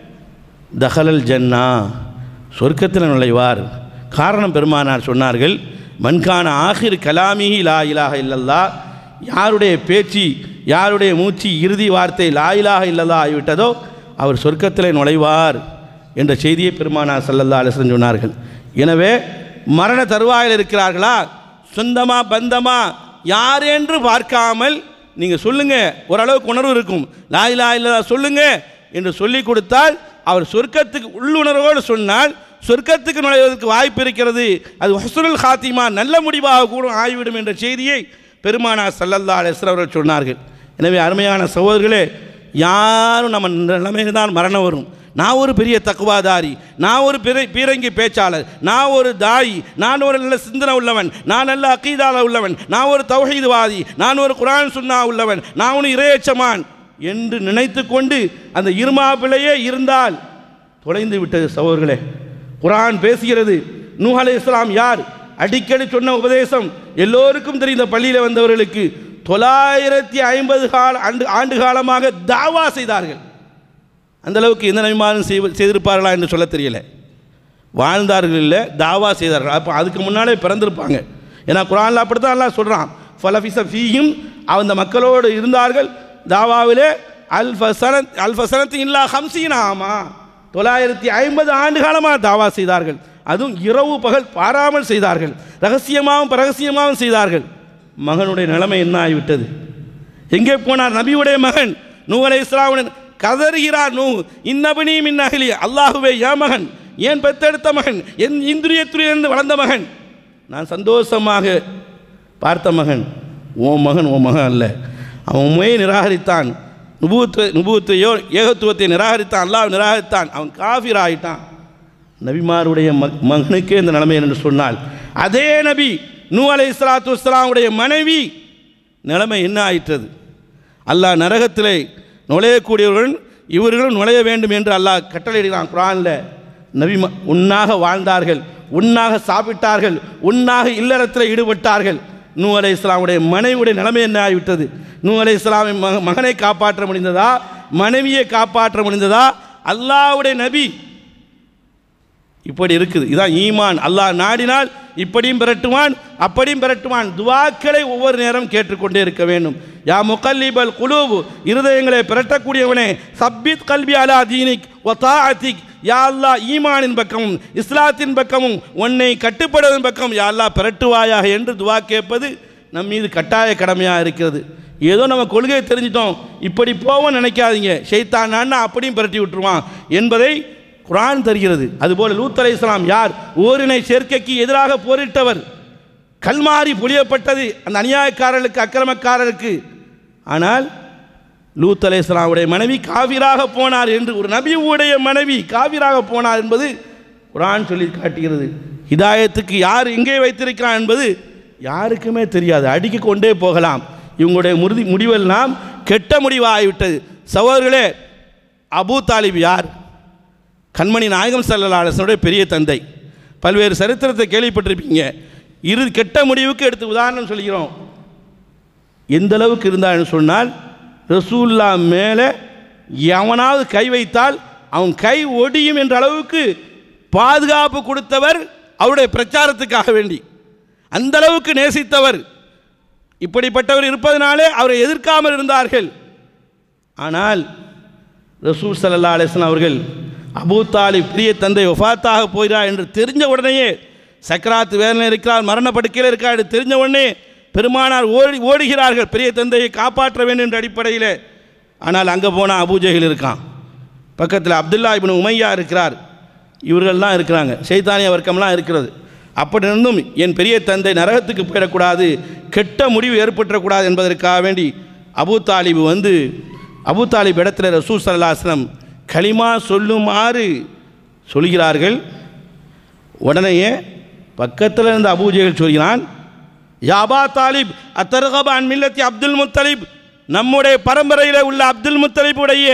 தஹலல் ஜன்னா சொர்க்கத்தில் நுழைவார் காரணம் பெருமானார் சொன்னார்கள் மன்கான ஆஹிர் கலாமிஹி லா இலாஹ இல்லல்லா யாருடைய பேச்சு யாருடைய மூச்சு இறுதி வார்த்தை லா இலாஹ இல்லல்லா ஆகிவிட்டதோ அவர் சொர்க்கத்தில் நுழைவார் என்ற செய்தியை பெருமானார் சல்லல்லா அலிஸ்லம் சொன்னார்கள் எனவே மரண தருவாயில் இருக்கிறார்களா சொந்தமா பந்தமா யார் என்று பார்க்காமல் நீங்கள் சொல்லுங்கள் ஓரளவுக்கு உணர்வு இருக்கும் லாயிலா இல்லதா சொல்லுங்க என்று சொல்லி கொடுத்தால் அவர் சொர்க்கத்துக்கு உள்ளுணர்வோடு சொன்னால் சொர்க்கத்துக்கு நுழைவதற்கு வாய்ப்பு இருக்கிறது அது ஹசுருல் ஹாத்திமா நல்ல முடிவாக கூட ஆகிவிடும் என்ற செய்தியை பெருமானா சல்லல்லா அலிஸ்லாம் அவர்கள் சொன்னார்கள் எனவே அருமையான சகோதரர்களே யாரும் நம்ம நிலைமையில் தான் மரணம் வரும் நான் ஒரு பெரிய தக்குவாதாரி நான் ஒரு பிற பீரங்கி பேச்சாளர் நான் ஒரு தாயி நான் ஒரு நல்ல சிந்தனை உள்ளவன் நான் நல்ல அக்கீதால உள்ளவன் நான் ஒரு தௌஹீதுவாதி நான் ஒரு குரான் சுன்னா உள்ளவன் நான் ஒரு இறையச்சமான் என்று நினைத்து கொண்டு அந்த இருமாப்பிளையே இருந்தால் தொலைந்து விட்டது சகோதரர்களே குரான் பேசுகிறது நூஹ் அலை இஸ்லாம் யார் அடிக்கடி சொன்ன உபதேசம் எல்லோருக்கும் தெரிந்த பள்ளியில் வந்தவர்களுக்கு தொள்ளாயிரத்தி ஐம்பது கால ஆண்டு ஆண்டு காலமாக தாவா செய்தார்கள் அந்த அளவுக்கு எந்த நபிமாரும் செய்வ செய்திருப்பார்களா என்று சொல்ல தெரியல வாழ்ந்தார்கள் இல்லை தாவா செய்தார்கள் அப்போ அதுக்கு முன்னாலே பிறந்திருப்பாங்க ஏன்னா குரானில் அப்படித்தான் எல்லாம் சொல்கிறான் ஃபலஃபிச ஃபீயும் அந்த மக்களோடு இருந்தார்கள் தாவாவிலே அல்ஃபசனத் அல்ஃபசனத்து இல்லா ஹம்சீன் ஆமா தொள்ளாயிரத்தி ஐம்பது ஆண்டு காலமாக தாவா செய்தார்கள் அதுவும் இரவு பகல் பாராமல் செய்தார்கள் ரகசியமாகவும் ரகசியமாகவும் செய்தார்கள் மகனுடைய நிலைமை என்ன ஆகிவிட்டது எங்கே போனார் நபியுடைய மகன் நூ அலை இஸ்லாமுடன் கதறுகிறார் நூ இன்னபனி மின் அகலி அல்லாஹுவே என் மகன் ஏன் பெத்தெடுத்த மகன் என் இந்திரியத்துறையிலிருந்து வளர்ந்த மகன் நான் சந்தோஷமாக பார்த்த மகன் ஓ மகன் ஓ மகன் அல்ல அவன் உண்மையை நிராகரித்தான் நுபுவத்துவ நுபுவத்தையோ ஏகத்துவத்தை நிராகரித்தான் அல்லாஹ் நிராகரித்தான் அவன் காஃபிர் ஆயிட்டான் நபிமாருடைய மக் மகனுக்கே இந்த நிலைமை என்று சொன்னால் அதே நபி நூ அலை இஸ்லாத்து வஸ்லாமுடைய மனைவி நிலைமை என்ன ஆயிற்றது அல்லாஹ் நரகத்திலே நுழையக்கூடியவர்கள் இவர்களும் நுழைய வேண்டும் என்று அல்லாஹ் கட்டளையிடுகிறான் குரானில் நபி ம- உண்ணாக வாழ்ந்தார்கள் உண்ணாக சாப்பிட்டார்கள் உண்ணாக இல்லறத்தில் ஈடுபட்டார்கள் நூ அலை இஸ்லாமுடைய மனைவியுடைய நிலைமை என்ன ஆகிவிட்டது நூ அலை இஸ்லாமின் மக மகனை காப்பாற்ற முடிந்ததா மனைவியை காப்பாற்ற முடிந்ததா அல்லாஹ்வுடைய நபி இப்படி இருக்குது இதான் ஈமான் அல்லாஹ் நாடினால் இப்படியும் பிரட்டுவான் அப்படியும் பிரட்டுவான் துவாக்களை ஒவ்வொரு நேரம் கேட்டுக்கொண்டே இருக்க வேண்டும் யா முகல்லிபல் குலூபு இருதயங்களை பிரட்டக்கூடியவனே சப்பித் கல்வி அலா தீனிக் ஒத்தாஅத்திக் யா அல்லாஹ் ஈமானின் பக்கமும் இஸ்லாத்தின் பக்கமும் உன்னை கட்டுப்படுவதன் பக்கம் யா அல்லாஹ் பிரட்டுவாயாக என்று துவா கேட்பது நம் மீது கட்டாய கடமையாக இருக்கிறது ஏதோ நம்ம கொள்கையை தெரிஞ்சிட்டோம் இப்படி போவோம் நினைக்காதீங்க ஷைத்தானான்னா அப்படியும் பிரட்டி விட்டுருவான் என்பதை குர்ஆன் தருகிறது அதுபோல லூத் அலைஹிஸ்ஸலாம் யார் ஓரினை சேர்க்கைக்கு எதிராக போரிட்டவர் கல்மாரி புளியப்பட்டது அந்த அநியாயக்காரர்களுக்கு அக்கிரமக்காரருக்கு ஆனால் லூத் அலைஹிஸ்ஸலாமுடைய மனைவி காவிராக போனார் என்று ஒரு நபியுடைய மனைவி காவிராக போனார் என்பது குர்ஆன் சொல்லி காட்டுகிறது ஹிதாயத்துக்கு யார் எங்கே வைத்திருக்கிறான் என்பது யாருக்குமே தெரியாது அடிக்க கொண்டே போகலாம் இவங்களுடைய முருதி முடிவெல்லாம் கெட்ட முடிவாகிவிட்டது சகோதரர்களே அபூ தாலிப் யார் கண்மணி நாயகம் சல்லல்லா அலிஸ்லனுடைய பெரிய தந்தை பல்வேறு சரித்திரத்தை கேள்விப்பட்டிருப்பீங்க இரு கெட்ட முடிவுக்கு எடுத்து உதாரணம் சொல்கிறோம் எந்த அளவுக்கு இருந்தான்னு சொன்னால் ரசூல்லா மேலே எவனாவது கை வைத்தால் அவன் கை ஒடியும் என்ற அளவுக்கு பாதுகாப்பு கொடுத்தவர் அவருடைய பிரச்சாரத்துக்காக வேண்டி அந்த அளவுக்கு நேசித்தவர் இப்படிப்பட்டவர் இருப்பதனாலே அவரை எதிர்க்காமல் இருந்தார்கள் ஆனால் ரசூல் சல்லா அலிஸ்லாம் அவர்கள் அபூ தாலிப் பிரிய தந்தை ஒஃபாத்தாக போகிறார் என்று தெரிஞ்ச உடனேயே சக்கராத் வேதனை இருக்கிறார் மரணப்படுக்கையில் இருக்கார் என்று தெரிஞ்ச உடனே பெருமானார் ஓடி ஓடுகிறார்கள் பெரிய தந்தையை காப்பாற்ற வேண்டும் என்ற அடிப்படையில் ஆனால் அங்கே போனால் அபூஜைகள் இருக்கான் பக்கத்தில் அப்துல்லா இப்னு உமையா இருக்கிறார் இவர்கள்லாம் இருக்கிறாங்க சைத்தானிய வர்க்கம்லாம் இருக்கிறது அப்படி இருந்தும் என் பெரிய தந்தை நரகத்துக்கு போயிடக்கூடாது கெட்ட முடிவு ஏற்பட்டுறக்கூடாது என்பதற்காக வேண்டி அபூ தாலிப் வந்து அபூ தாலிப் இடத்துல ரசூல் சல்லாஸ்லம் களிமா சொல்லுமாறு சொல்கிறார்கள் உடனேயே பக்கத்தில் இருந்த அபூஜைகள் சொல்கிறான் யாபா தாலிப் அத்தர்கப் அன் மில்லத்தி அப்துல் முத்தலிப் நம்முடைய பரம்பரையில் உள்ள அப்துல் முத்தலிபுடைய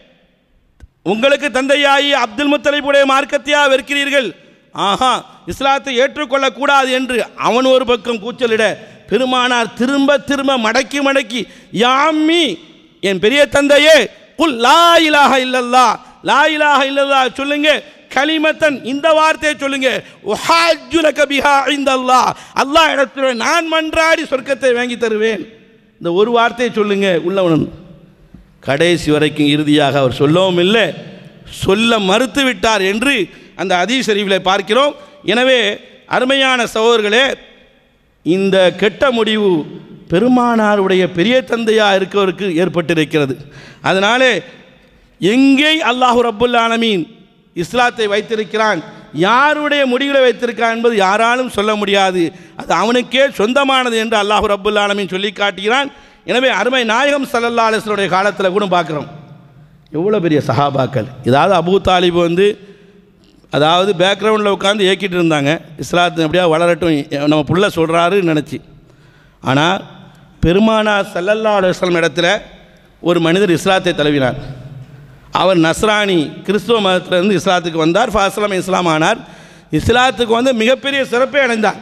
உங்களுக்கு தந்தையாகி அப்துல் முத்தலிபுடைய மார்க்கத்தையா வெறுக்கிறீர்கள் ஆஹா இஸ்லாத்தை ஏற்றுக்கொள்ளக்கூடாது என்று அவன் ஒரு பக்கம் கூச்சலிட பெருமானார் திரும்ப திரும்ப மடக்கி மடக்கி யாம்மி என் பெரிய தந்தையே குல் லா இலாஹ இல்லல்லா லா இலாஹ இல்லல்லா சொல்லுங்க கலிமத்தன் இந்த வார்த்தையை சொல்லுங்க உஹாஜுலக பிஹா இந்தல்லாஹ் அல்லாஹ் இடத்துல நான் மன்றாடி சொர்க்கத்தை வாங்கி தருவேன் இந்த ஒரு வார்த்தையை சொல்லுங்க உள்ளவனன் கடைசி வரைக்கும் இறுதியாக அவர் சொல்லவும் இல்லை சொல்ல மறுத்து விட்டார் என்று அந்த அதீஸ் ஷரீஃபில் பார்க்கிறோம் எனவே அருமையான சகோதரர்களே இந்த கெட்ட முடிவு பெருமானாருடைய பெரிய தந்தையாக இருக்கவருக்கு ஏற்பட்டிருக்கிறது அதனாலே எங்கே அல்லாஹு ரப்புல் ஆலமீன் இஸ்லாத்தை வைத்திருக்கிறான் யாருடைய முடிவில் வைத்திருக்கான் என்பது யாராலும் சொல்ல முடியாது அது அவனுக்கே சொந்தமானது என்று அல்லாஹு ரப்புல் ஆலமீன் சொல்லி காட்டுகிறான் எனவே அருமை நாயகம் சல்லல்லா அலிஸ்வருடைய காலத்தில் கூட பார்க்குறோம் எவ்வளோ பெரிய சஹாபாக்கள் இதாவது அபூ தாலிப் வந்து அதாவது பேக்ரவுண்டில் உட்காந்து ஏக்கிட்டு இருந்தாங்க இஸ்லாத்து அப்படியே வளரட்டும் நம்ம புள்ள சொல்கிறாருன்னு நினச்சி ஆனால் பெருமானா சல்லல்லா அலுவலம் இடத்துல ஒரு மனிதர் இஸ்லாத்தை தழுவினார் அவர் நஸ்ரானி கிறிஸ்துவ மதத்திலிருந்து இஸ்லாத்துக்கு வந்தார் ஃபாஸ்லாம் இஸ்லாம் ஆனார் இஸ்லாத்துக்கு வந்து மிகப்பெரிய சிறப்பை அடைந்தார்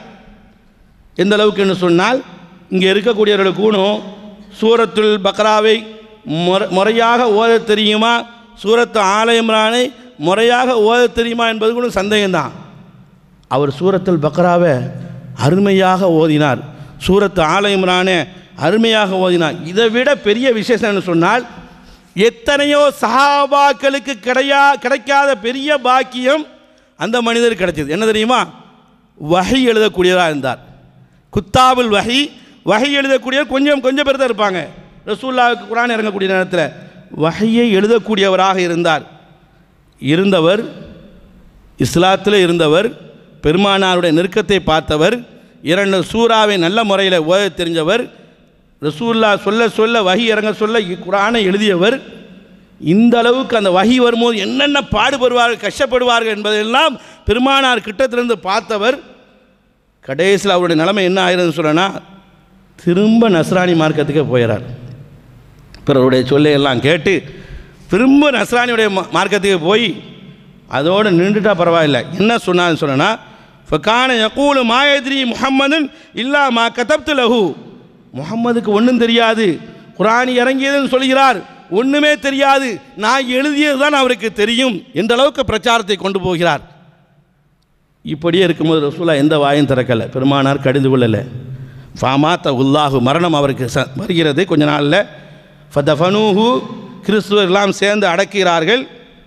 எந்த அளவுக்கு என்று சொன்னால் இங்கே இருக்கக்கூடியவர்களுக்கு கூணும் சூரத்துல் பக்ராவை முறை முறையாக ஓத தெரியுமா சூரத்து ஆல இம்ரானை முறையாக ஓத தெரியுமா என்பது கூட சந்தேகம்தான் அவர் சூரத்துல் பக்ராவை அருமையாக ஓதினார் சூரத்து ஆல இம்ரானை அருமையாக ஓதினான் இதை விட பெரிய விசேஷம் என்ன சொன்னால் எத்தனையோ சஹாபாக்களுக்கு கிடையா கிடைக்காத பெரிய பாக்கியம் அந்த மனிதருக்கு கிடைச்சது என்ன தெரியுமா வகை எழுதக்கூடியதாக இருந்தார் குத்தாபுல் வகை வகை எழுதக்கூடிய கொஞ்சம் கொஞ்சம் பேர் தான் இருப்பாங்க ரசூல்லாவுக்கு குரான் இறங்கக்கூடிய நேரத்தில் வகையை எழுதக்கூடியவராக இருந்தார் இருந்தவர் இஸ்லாத்தில் இருந்தவர் பெருமானாருடைய நெருக்கத்தை பார்த்தவர் இரண்டு சூறாவை நல்ல முறையில் ஓத தெரிஞ்சவர் ரசூல்லா சொல்ல சொல்ல வகி இறங்க சொல்ல குரானை எழுதியவர் இந்த அளவுக்கு அந்த வகி வரும்போது என்னென்ன பாடுபடுவார்கள் கஷ்டப்படுவார்கள் என்பதெல்லாம் பெருமானார் கிட்டத்திலிருந்து பார்த்தவர் கடைசியில் அவருடைய நிலைமை என்ன ஆயிருதுன்னு சொல்லனா திரும்ப நஸ்ரானி மார்க்கத்துக்கே போயிறார் பிறருடைய சொல்லையெல்லாம் கேட்டு திரும்ப நஸ்ரானியுடைய மா- மார்க்கத்துக்கு போய் அதோடு நின்றுட்டா பரவாயில்ல என்ன சொன்னான்னு சொன்னா ஃபக்கான யகூலு மாயத்ரி முஹம்மதுன் இல்லா மா கதப்து லஹு முஹம்மதுக்கு ஒன்றும் தெரியாது குரான் இறங்கியதுன்னு சொல்கிறார் ஒன்றுமே தெரியாது நான் எழுதியது தான் அவருக்கு தெரியும் என்ற அளவுக்கு பிரச்சாரத்தை கொண்டு போகிறார் இப்படியே இருக்கும்போது ரசூலா எந்த வாயும் திறக்கலை பெருமானார் கடிந்து கொள்ளலை ஃபாமாத்த உல்லாஹு மரணம் அவருக்கு ச வருகிறது கொஞ்ச நாளில் ஃபதஃபனூஹு கிறிஸ்துவர் எல்லாம் சேர்ந்து அடக்குகிறார்கள்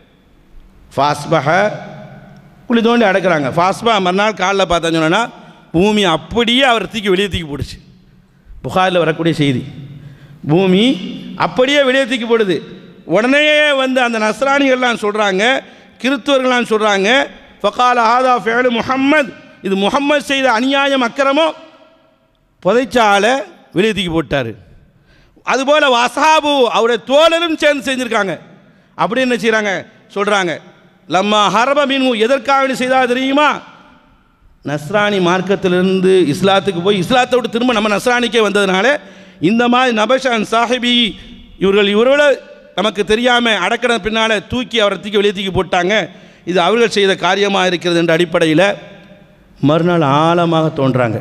ஃபாஸ்பஹ குழி தோண்டி அடக்குறாங்க ஃபாஸ்பா மறுநாள் காலில் பார்த்தேன்னு சொன்னா பூமி அப்படியே அவர் தூக்கி வெளியே தூக்கி போடுச்சு புகாரில் வரக்கூடிய செய்தி பூமி அப்படியே வெளியே தூக்கி போடுது உடனே வந்து அந்த நஸ்ரானிகள்லாம் சொல்கிறாங்க கிறிஸ்துவர்கள்லாம் சொல்கிறாங்க ஃபகால ஆதா ஃபேலு முஹம்மத் இது முஹம்மது செய்த அநியாயம் அக்கிரமம் புதைச்சால வெளியே தூக்கி போட்டார் அதுபோல் வசாபு அவருடைய தோழரும் சேர்ந்து செஞ்சுருக்காங்க அப்படி என்ன செய்கிறாங்க சொல்கிறாங்க லம்மா ஹரப மீன் எதற்காக வேண்டி செய்தா தெரியுமா நஸ்ரானி மார்க்கத்திலிருந்து இஸ்லாத்துக்கு போய் இஸ்லாத்தை விட்டு திரும்ப நம்ம நஸ்ரானிக்கே வந்ததுனால இந்த மாதிரி நபஷான் சாஹிபி இவர்கள் இவரோட நமக்கு தெரியாமல் அடக்கின பின்னால் தூக்கி அவரை தூக்கி வெளியே தூக்கி போட்டாங்க இது அவர்கள் செய்த காரியமாக இருக்கிறது என்ற அடிப்படையில் மறுநாள் ஆழமாக தோன்றாங்க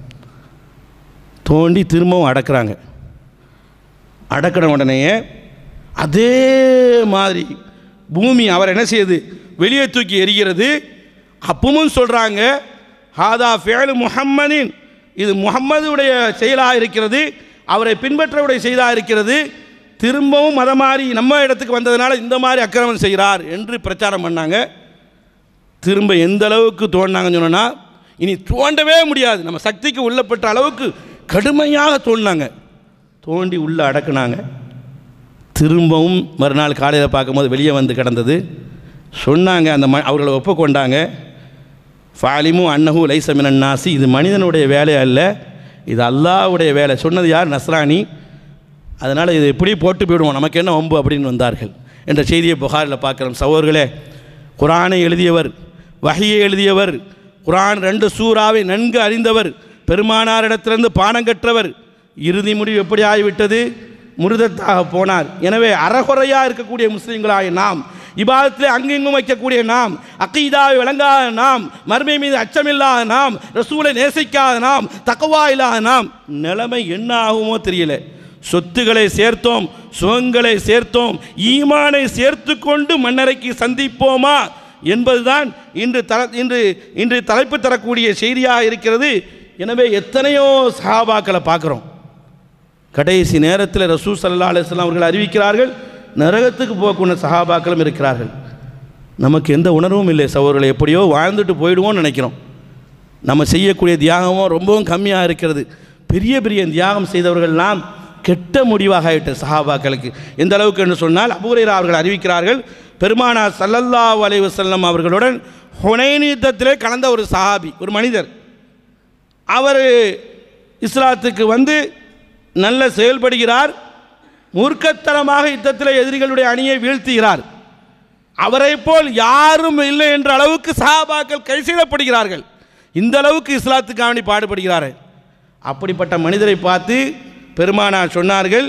தோண்டி திரும்பவும் அடக்குறாங்க அடக்கின உடனேயே அதே மாதிரி பூமி அவர் என்ன செய்யுது வெளியே தூக்கி எரிகிறது அப்பவும் சொல்கிறாங்க ஹாதா ஃபேலு முஹம்மதின் இது முஹம்மதுடைய செயலாக இருக்கிறது அவரை பின்பற்றவுடைய செயலாக இருக்கிறது திரும்பவும் மதம் மாறி நம்ம இடத்துக்கு வந்ததுனால இந்த மாதிரி அக்கிரமம் செய்கிறார் என்று பிரச்சாரம் பண்ணாங்க திரும்ப எந்த அளவுக்கு தோண்டினாங்கன்னு சொன்னோன்னா இனி தோண்டவே முடியாது நம்ம சக்திக்கு உள்ளப்பட்ட அளவுக்கு கடுமையாக தோண்டினாங்க தோண்டி உள்ளே அடக்குனாங்க திரும்பவும் மறுநாள் காலையில் பார்க்கும்போது வெளியே வந்து கிடந்தது சொன்னாங்க அந்த ம அவர்களை ஒப்புக்கொண்டாங்க ஃபாலிமு அன்னஹு லைசமினன் நாசி இது மனிதனுடைய வேலை அல்ல இது அல்லாஹ்வுடைய வேலை சொன்னது யார் நஸ்ரானி அதனால் இது எப்படி போட்டு போயிடுவோம் நமக்கு என்ன வம்பு அப்படின்னு வந்தார்கள் என்ற செய்தியை புகாரில் பார்க்குறோம் சகோதர்களே குரானை எழுதியவர் வஹியை எழுதியவர் குரான் ரெண்டு சூறாவை நன்கு அறிந்தவர் பெருமானாரிடத்திலிருந்து பாடம் கற்றவர் இறுதி முடிவு எப்படி ஆகிவிட்டது முருதத்தாக போனார் எனவே அறகுறையாக இருக்கக்கூடிய முஸ்லீம்களாகிய நாம் இபாதத்தில் அங்கெங்கும் வைக்கக்கூடிய நாம் அக்கீதாவை விளங்காத நாம் மர்மை மீது அச்சமில்லாத நாம் ரசூலை நேசிக்காத நாம் தக்கவா இல்லாத நாம் நிலைமை என்ன ஆகுமோ தெரியல சொத்துக்களை சேர்த்தோம் சுகங்களை சேர்த்தோம் ஈமானை சேர்த்து கொண்டு மன்னரைக்கு சந்திப்போமா என்பதுதான் இன்று தர இன்று இன்று தலைப்பு தரக்கூடிய செய்தியாக இருக்கிறது எனவே எத்தனையோ சஹாபாக்களை பார்க்குறோம் கடைசி நேரத்தில் ரசூ சல்லா அலிஸ்லாம் அவர்கள் அறிவிக்கிறார்கள் நரகத்துக்கு போகக்கூடிய சஹாபாக்களும் இருக்கிறார்கள் நமக்கு எந்த உணர்வும் இல்லை சகோதரர்களை எப்படியோ வாழ்ந்துட்டு போயிடுவோம்னு நினைக்கிறோம் நம்ம செய்யக்கூடிய தியாகமும் ரொம்பவும் கம்மியாக இருக்கிறது பெரிய பெரிய தியாகம் செய்தவர்கள்லாம் கெட்ட முடிவாக ஆயிட்டு சஹாபாக்களுக்கு எந்த அளவுக்கு என்று சொன்னால் அபூரைரா அவர்கள் அறிவிக்கிறார்கள் பெருமானார் சல்லல்லாஹு அலைஹி வஸல்லம் அவர்களுடன் ஹுனைன் யுத்தத்திலே கலந்த ஒரு சஹாபி ஒரு மனிதர் அவர் இஸ்லாத்துக்கு வந்து நல்ல செயல்படுகிறார் மூர்க்கத்தனமாக யுத்தத்தில் எதிரிகளுடைய அணியை வீழ்த்துகிறார் அவரை போல் யாரும் இல்லை என்ற அளவுக்கு சஹாபாக்கள் கை செய்யப்படுகிறார்கள் இந்த அளவுக்கு இஸ்லாத்துக்காக வேண்டி பாடுபடுகிறார்கள் அப்படிப்பட்ட மனிதரை பார்த்து பெருமானார் சொன்னார்கள்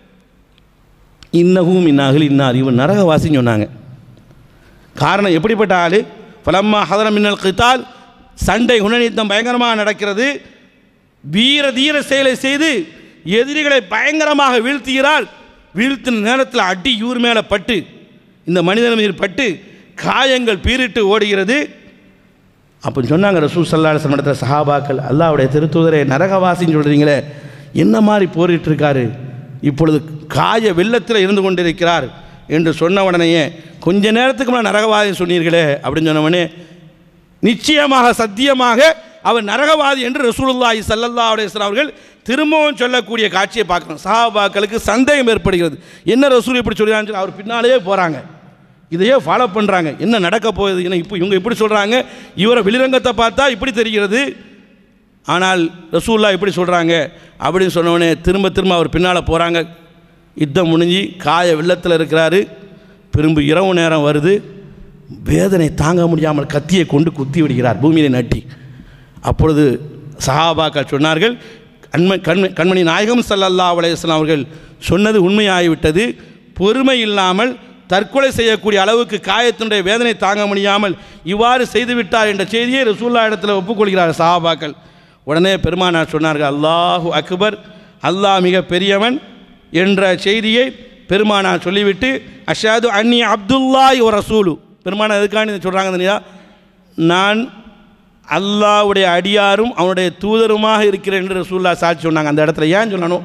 இன்னகும் இன்னாகல் இன்னார் இவன் நரகவாசின்னு சொன்னாங்க காரணம் எப்படிப்பட்ட ஆள் பலம்மா ஹதர மின்னல் கித்தால் சண்டை குணநீத்தம் பயங்கரமாக நடக்கிறது வீர தீர செயலை செய்து எதிரிகளை பயங்கரமாக வீழ்த்துகிறார் வீழ்த்தின நேரத்தில் அடி இவர் மேலே பட்டு இந்த மனிதன் மீது பட்டு காயங்கள் பீரிட்டு ஓடுகிறது அப்போ சொன்னாங்க ரசூ சல்லா இடத்துல சஹாபாக்கள் அல்லாவுடைய திருத்தூதரை நரகவாசின்னு சொல்கிறீங்களே என்ன மாதிரி போரிட்டு இருக்காரு இப்பொழுது காய வெள்ளத்தில் இருந்து கொண்டிருக்கிறார் என்று சொன்ன உடனேயே கொஞ்ச நேரத்துக்கு முன்னாடி நரகவாதி சொன்னீர்களே அப்படின்னு சொன்ன உடனே நிச்சயமாக சத்தியமாக அவர் நரகவாதி என்று ரசூலுல்லாஹி ஸல்லல்லாஹு அலைஹி வஸல்லம் அவர்கள் திரும்பவும் சொல்லக்கூடிய காட்சியை பார்க்குறோம் சஹாபாக்களுக்கு சந்தேகம் ஏற்படுகிறது என்ன ரசூல் இப்படி சொல்கிறான்னு சொல்லி அவர் பின்னாலேயே போகிறாங்க இதையே ஃபாலோ பண்ணுறாங்க என்ன நடக்க போகுது என்ன இப்போ இவங்க இப்படி சொல்கிறாங்க இவரை வெளிரங்கத்தை பார்த்தா இப்படி தெரிகிறது ஆனால் ரசூல்லா இப்படி சொல்கிறாங்க அப்படின்னு சொன்னோடனே திரும்ப திரும்ப அவர் பின்னால் போகிறாங்க யுத்தம் முடிஞ்சு காய வெள்ளத்தில் இருக்கிறாரு திரும்ப இரவு நேரம் வருது வேதனை தாங்க முடியாமல் கத்தியை கொண்டு குத்தி விடுகிறார் பூமியை நட்டி அப்பொழுது சஹாபாக்கள் சொன்னார்கள் கண்ம கண்ம கண்மணி நாயகம் ஸல்லல்லாஹு அலைஹி வஸல்லம் அவர்கள் சொன்னது உண்மையாகிவிட்டது பொறுமை இல்லாமல் தற்கொலை செய்யக்கூடிய அளவுக்கு காயத்தினுடைய வேதனை தாங்க முடியாமல் இவ்வாறு செய்துவிட்டார் என்ற செய்தியை ரசூல்லா இடத்துல ஒப்புக்கொள்கிறார் சஹாபாக்கள் உடனே பெருமானார் சொன்னார்கள் அல்லாஹு அக்பர் அல்லாஹ் மிக பெரியவன் என்ற செய்தியை பெருமானார் சொல்லிவிட்டு அஷாது அன்னி அப்துல்லாஹி ஒரு ரசூலு பெருமானார் எதுக்காண்டி சொல்கிறாங்க தெரியுதா நான் அல்லாஹ்வுடைய அடியாரும் அவனுடைய தூதருமாக இருக்கிறேன் என்று ரசூல்லா சாட்சி சொன்னாங்க அந்த இடத்துல ஏன் சொல்லணும்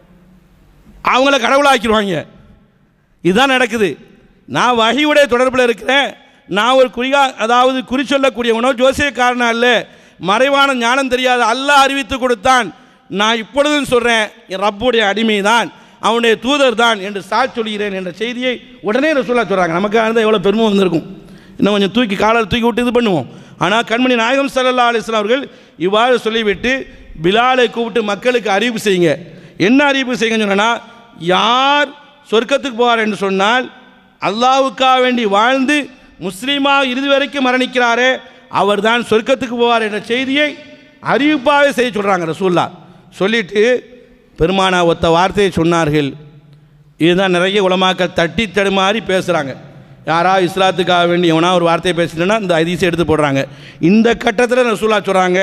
அவங்கள கடவுளாக்கிடுவாங்க இதுதான் நடக்குது நான் வகையுடைய தொடர்பில் இருக்கிறேன் நான் ஒரு குறிகா அதாவது குறி சொல்லக்கூடியவனோ ஜோசியக்காரனா அல்ல மறைவான ஞானம் தெரியாத அல்லாஹ் அறிவித்து கொடுத்தான் நான் இப்பொழுதும் சொல்கிறேன் என் ரப்புடைய அடிமை தான் அவனுடைய தூதர் தான் என்று சாட்சி சொல்கிறேன் என்ற செய்தியை உடனே ரசூலா சொல்கிறாங்க நமக்கு இருந்தால் எவ்வளோ பெருமை வந்திருக்கும் இன்னும் கொஞ்சம் தூக்கி காலர் தூக்கி விட்டு இது பண்ணுவோம் ஆனால் கண்மணி நாயகம் சல்லல்லா அலிஸ்லாம் அவர்கள் இவ்வாறு சொல்லிவிட்டு பிலாலை கூப்பிட்டு மக்களுக்கு அறிவிப்பு செய்யுங்க என்ன அறிவிப்பு செய்யுங்கன்னு சொன்னா யார் சொர்க்கத்துக்கு போவார் என்று சொன்னால் அல்லாஹ்வுக்காக வேண்டி வாழ்ந்து முஸ்லீமாக இறுதி வரைக்கும் மரணிக்கிறாரே அவர்தான் சொர்க்கத்துக்கு போவார் என்ற செய்தியை அறிவிப்பாகவே செய்ய சொல்கிறாங்க ரசூல்லா சொல்லிட்டு பெருமானா ஒத்த வார்த்தையை சொன்னார்கள் இதுதான் நிறைய உலமாக்கள் தட்டி தடுமாறி பேசுகிறாங்க யாரா இஸ்லாத்துக்காக வேண்டி எவனா ஒரு வார்த்தையை பேசிட்டேன்னா இந்த அதிசயம் எடுத்து போடுறாங்க இந்த கட்டத்தில் ரசூலா சொல்கிறாங்க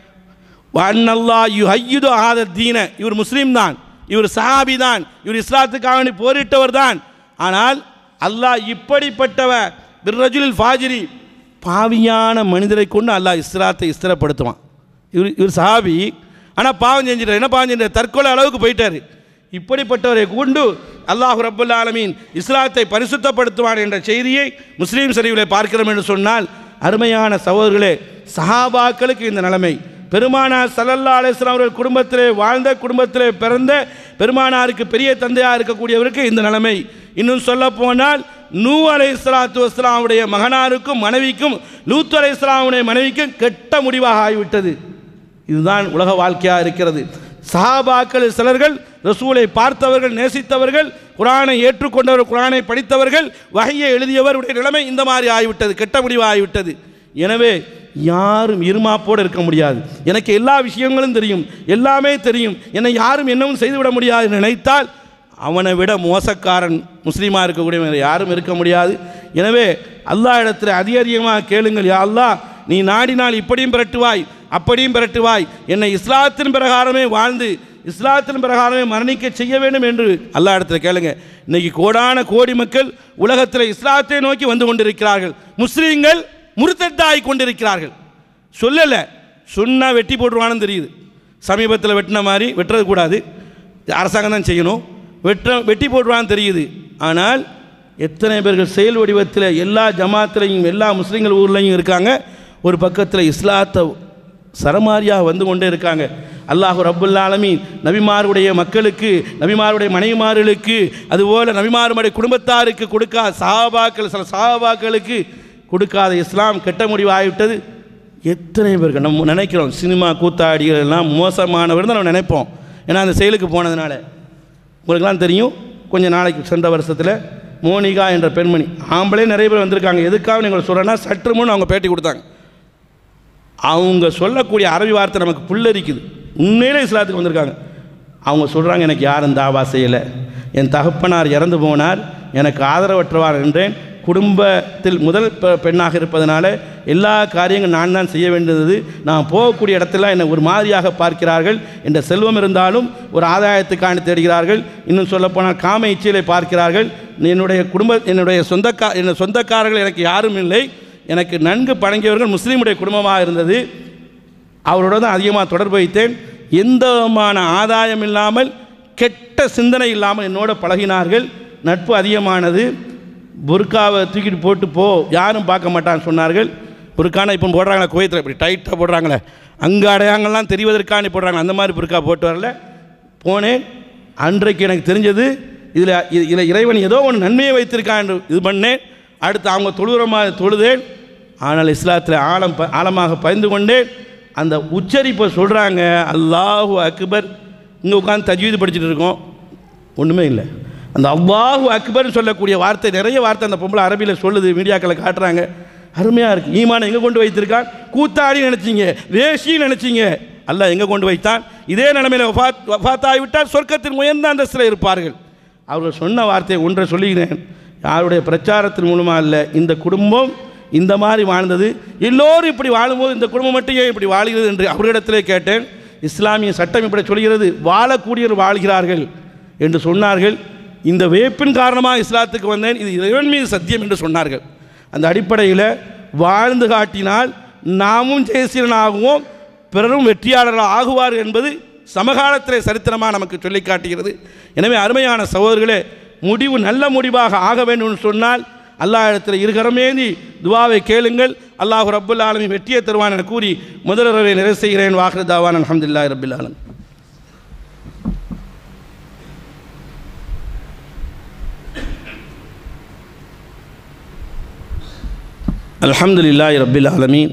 வண்ணல்லா யு ஹையுது ஆத தீன இவர் முஸ்லீம் தான் இவர் சஹாபி தான் இவர் இஸ்லாத்துக்காக வேண்டி போரிட்டவர் தான் ஆனால் அல்லாஹ் இப்படிப்பட்டவ பிர்ரஜுலில் ஃபாஜிரி பாவியான மனிதரை கொண்டு அல்லாஹ் இஸ்லாத்தை ஸ்திரப்படுத்துவான் இவர் இவர் சஹாபி ஆனால் பாவம் செஞ்சிட்டார் என்ன பாவம் செஞ்சார் தற்கொலை அளவுக்கு போயிட்டார் இப்படிப்பட்டவரை கொண்டு அல்லாஹ் ரப்புல் ஆலமீன் இஸ்லாத்தை பரிசுத்தப்படுத்துவான் என்ற செய்தியை முஸ்லீம் சரிவிலை பார்க்கிறோம் என்று சொன்னால் அருமையான சகோதரர்களே சஹாபாக்களுக்கு இந்த நிலைமை பெருமானார் சல்லல்லா அலிஸ்லாம் அவர்கள் குடும்பத்திலே வாழ்ந்த குடும்பத்திலே பிறந்த பெருமானாருக்கு பெரிய தந்தையாக இருக்கக்கூடியவருக்கு இந்த நிலைமை இன்னும் சொல்ல போனால் நூ அலை இஸ்லாத்து வஸ்லாமுடைய மகனாருக்கும் மனைவிக்கும் லூத்து அலை இஸ்லாமுடைய மனைவிக்கும் கெட்ட முடிவாக ஆகிவிட்டது இதுதான் உலக வாழ்க்கையாக இருக்கிறது சஹாபாக்கள் சிலர்கள் ரசூலை பார்த்தவர்கள் நேசித்தவர்கள் குரானை ஏற்றுக்கொண்டவர் குரானை படித்தவர்கள் வகையை எழுதியவருடைய நிலைமை இந்த மாதிரி ஆகிவிட்டது கெட்ட முடிவு ஆகிவிட்டது எனவே யாரும் இருமாப்போடு இருக்க முடியாது எனக்கு எல்லா விஷயங்களும் தெரியும் எல்லாமே தெரியும் என்னை யாரும் என்னவும் செய்துவிட முடியாது என்று நினைத்தால் அவனை விட மோசக்காரன் முஸ்லீமாக இருக்கக்கூடியவன் யாரும் இருக்க முடியாது எனவே அல்லாஹ் இடத்துல அதிக அதிகமாக கேளுங்கள் யா அல்லாஹ் நீ நாடினால் இப்படியும் பிரட்டுவாய் அப்படியும் பிரட்டுவாய் என்னை இஸ்லாத்தின் பிரகாரமே வாழ்ந்து இஸ்லாத்தின் பிரகாரமே மரணிக்க செய்ய வேண்டும் என்று அல்லாஹ் இடத்துல கேளுங்க இன்னைக்கு கோடான கோடி மக்கள் உலகத்தில் இஸ்லாத்தை நோக்கி வந்து கொண்டிருக்கிறார்கள் முஸ்லீம்கள் முருத்தட்டாய் கொண்டிருக்கிறார்கள் சொல்லலை சொன்னா வெட்டி போட்டுருவான்னு தெரியுது சமீபத்தில் வெட்டின மாதிரி வெட்டுறது கூடாது அரசாங்கம் தான் செய்யணும் வெட்ட வெட்டி போட்டுருவான்னு தெரியுது ஆனால் எத்தனை பேர்கள் செயல் வடிவத்தில் எல்லா ஜமாத்திலையும் எல்லா முஸ்லீம்கள் ஊர்லேயும் இருக்காங்க ஒரு பக்கத்தில் இஸ்லாத்தை சரமாரியாக வந்து கொண்டே இருக்காங்க அல்லாஹு ரப்புல் ஆலமீன் நபிமாருடைய மக்களுக்கு நபிமாருடைய மனைவிமார்களுக்கு அதுபோல் நபிமாருடைய குடும்பத்தாருக்கு கொடுக்காத சஹாபாக்கள் சில சஹாபாக்களுக்கு கொடுக்காத இஸ்லாம் கெட்ட முடிவு ஆகிவிட்டது எத்தனை பேருக்கு நம்ம நினைக்கிறோம் சினிமா கூத்தாடிகள் எல்லாம் மோசமானவர் தான் நம்ம நினைப்போம் ஏன்னா அந்த செயலுக்கு போனதுனால உங்களுக்கெல்லாம் தெரியும் கொஞ்ச நாளைக்கு சென்ற வருஷத்தில் மோனிகா என்ற பெண்மணி ஆம்பளே நிறைய பேர் வந்திருக்காங்க எதுக்காக நீங்கள் சொல்கிறேன்னா சற்று முன் அவங்க பேட்டி கொடுத்தாங்க அவங்க சொல்லக்கூடிய அரபி வார்த்தை நமக்கு புல்லரிக்குது உண்மையிலே இஸ்லாத்துக்கு வந்திருக்காங்க அவங்க சொல்கிறாங்க எனக்கு யாரும் தாவா செய்யலை என் தகப்பனார் இறந்து போனார் எனக்கு ஆதரவற்றவார் என்றேன் குடும்பத்தில் முதல் பெ- பெண்ணாக இருப்பதனால எல்லா காரியங்களும் நான் தான் செய்ய வேண்டியது நான் போகக்கூடிய இடத்துல என்னை ஒரு மாதிரியாக பார்க்கிறார்கள் என்ற செல்வம் இருந்தாலும் ஒரு ஆதாயத்துக்கான தேடுகிறார்கள் இன்னும் சொல்லப்போனால் காம இச்சையிலே பார்க்கிறார்கள் என்னுடைய குடும்ப என்னுடைய சொந்தக்கா என்னுடைய சொந்தக்காரர்கள் எனக்கு யாரும் இல்லை எனக்கு நன்கு பழங்கியவர்கள் முஸ்லீமுடைய குடும்பமாக இருந்தது அவரோட தான் அதிகமாக தொடர்பு வைத்தேன் எந்த விதமான ஆதாயம் இல்லாமல் கெட்ட சிந்தனை இல்லாமல் என்னோட பழகினார்கள் நட்பு அதிகமானது புர்காவை தூக்கிட்டு போட்டு போ யாரும் பார்க்க மாட்டான்னு சொன்னார்கள் புர்கானா இப்போ போடுறாங்களே குவைத்தில் இப்படி டைட்டாக போடுறாங்களே அங்கே அடையாங்கள்லாம் தெரிவதற்காண்டி போடுறாங்க அந்த மாதிரி புர்கா போட்டு வரல போனேன் அன்றைக்கு எனக்கு தெரிஞ்சது இதில் இதில் இறைவன் ஏதோ ஒன்று நன்மையை வைத்திருக்கான் என்று இது பண்ணேன் அடுத்து அவங்க தொழுகிறமாக தொழுதேன் ஆனால் இஸ்லாத்தில் ஆழம் ப ஆழமாக பயந்து கொண்டேன் அந்த உச்சரிப்பை சொல்கிறாங்க அல்லாஹு அக்பர் இங்கே உட்காந்து தஜ்வீது படிச்சுட்டு இருக்கோம் ஒன்றுமே இல்லை அந்த அல்லாஹு அக்பர்னு சொல்லக்கூடிய வார்த்தை நிறைய வார்த்தை அந்த பொம்பளை அரபியில் சொல்லுது மீடியாக்களை காட்டுறாங்க அருமையாக இருக்குது ஈமானை எங்கே கொண்டு வைத்திருக்கான் கூத்தாடி நினச்சிங்க வேஷி நினச்சிங்க அல்லாஹ் எங்கே கொண்டு வைத்தான் இதே நிலைமையில் வஃபாத் வஃபாத்தாகிவிட்டால் சொர்க்கத்தின் உயர்ந்த அந்தஸ்தில் இருப்பார்கள் அவர்கள் சொன்ன வார்த்தையை ஒன்றை சொல்லுகிறேன் யாருடைய பிரச்சாரத்தின் மூலமாக இல்லை இந்த குடும்பம் இந்த மாதிரி வாழ்ந்தது எல்லோரும் இப்படி வாழும்போது இந்த குடும்பம் மட்டும் ஏன் இப்படி வாழ்கிறது என்று அவர்களிடத்திலே கேட்டேன் இஸ்லாமிய சட்டம் இப்படி சொல்கிறது வாழக்கூடியவர் வாழ்கிறார்கள் என்று சொன்னார்கள் இந்த வேப்பின் காரணமாக இஸ்லாத்துக்கு வந்தேன் இது இறைவன் மீது சத்தியம் என்று சொன்னார்கள் அந்த அடிப்படையில் வாழ்ந்து காட்டினால் நாமும் ஜெயசீலனாகுவோம் பிறரும் வெற்றியாளர்கள் ஆகுவார் என்பது சமகாலத்திலே சரித்திரமாக நமக்கு சொல்லி காட்டுகிறது எனவே அருமையான சகோதரர்களே முடிவு நல்ல முடிவாக ஆக வேண்டும் என்று சொன்னால் அல்லாஹ் இடத்துல இருகரமேந்தி துவாவை கேளுங்கள் அல்லாஹ் ரப்புல் ஆலமி வெற்றியை தருவான் என கூறி முதலரவை நிறைவு செய்கிறேன் வாஹர் தாவான் அலமதுல்லா ரபுல் ஆலம் الحمد لله رب العالمين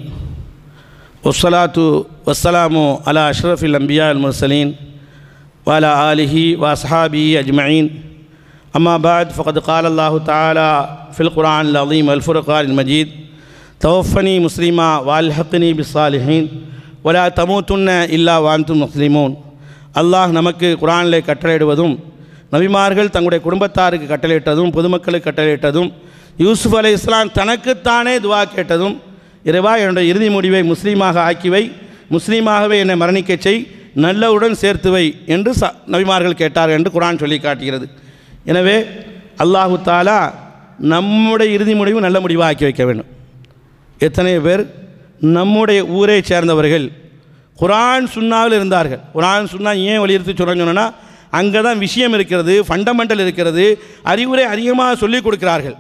والصلاة والسلام على أشرف الأنبياء المرسلين وعلى آله وأصحابه أجمعين أما بعد فقد قال الله تعالى في القرآن العظيم والفرقان المجيد توفني مسلما والحقني بالصالحين ولا تموتن إلا وأنتم مسلمون அல்லாஹ் நமக்கு குரானிலே கட்டளையிடுவதும் நபிமார்கள் தங்களுடைய குடும்பத்தாருக்கு கட்டளையிட்டதும் பொதுமக்களுக்கு கட்டளையிட்டதும் யூசுப் அலை இஸ்லாம் தனக்குத்தானே துவா கேட்டதும் இறைவா என்னுடைய இறுதி முடிவை முஸ்லீமாக ஆக்கிவை முஸ்லீமாகவே என்னை மரணிக்கச் செய் நல்லவுடன் சேர்த்து வை என்று ச நபிமார்கள் கேட்டார் என்று குரான் சொல்லி காட்டுகிறது எனவே அல்லாஹு தாலா நம்முடைய இறுதி முடிவு நல்ல முடிவாக ஆக்கி வைக்க வேண்டும் எத்தனை பேர் நம்முடைய ஊரை சேர்ந்தவர்கள் குரான் சுன்னாவில் இருந்தார்கள் குரான் சுன்னா ஏன் வலியுறுத்தி சொல்கிறேன்னு சொன்னோன்னா அங்கே தான் விஷயம் இருக்கிறது ஃபண்டமெண்டல் இருக்கிறது அறிவுரை அதிகமாக சொல்லிக் கொடுக்கிறார்கள்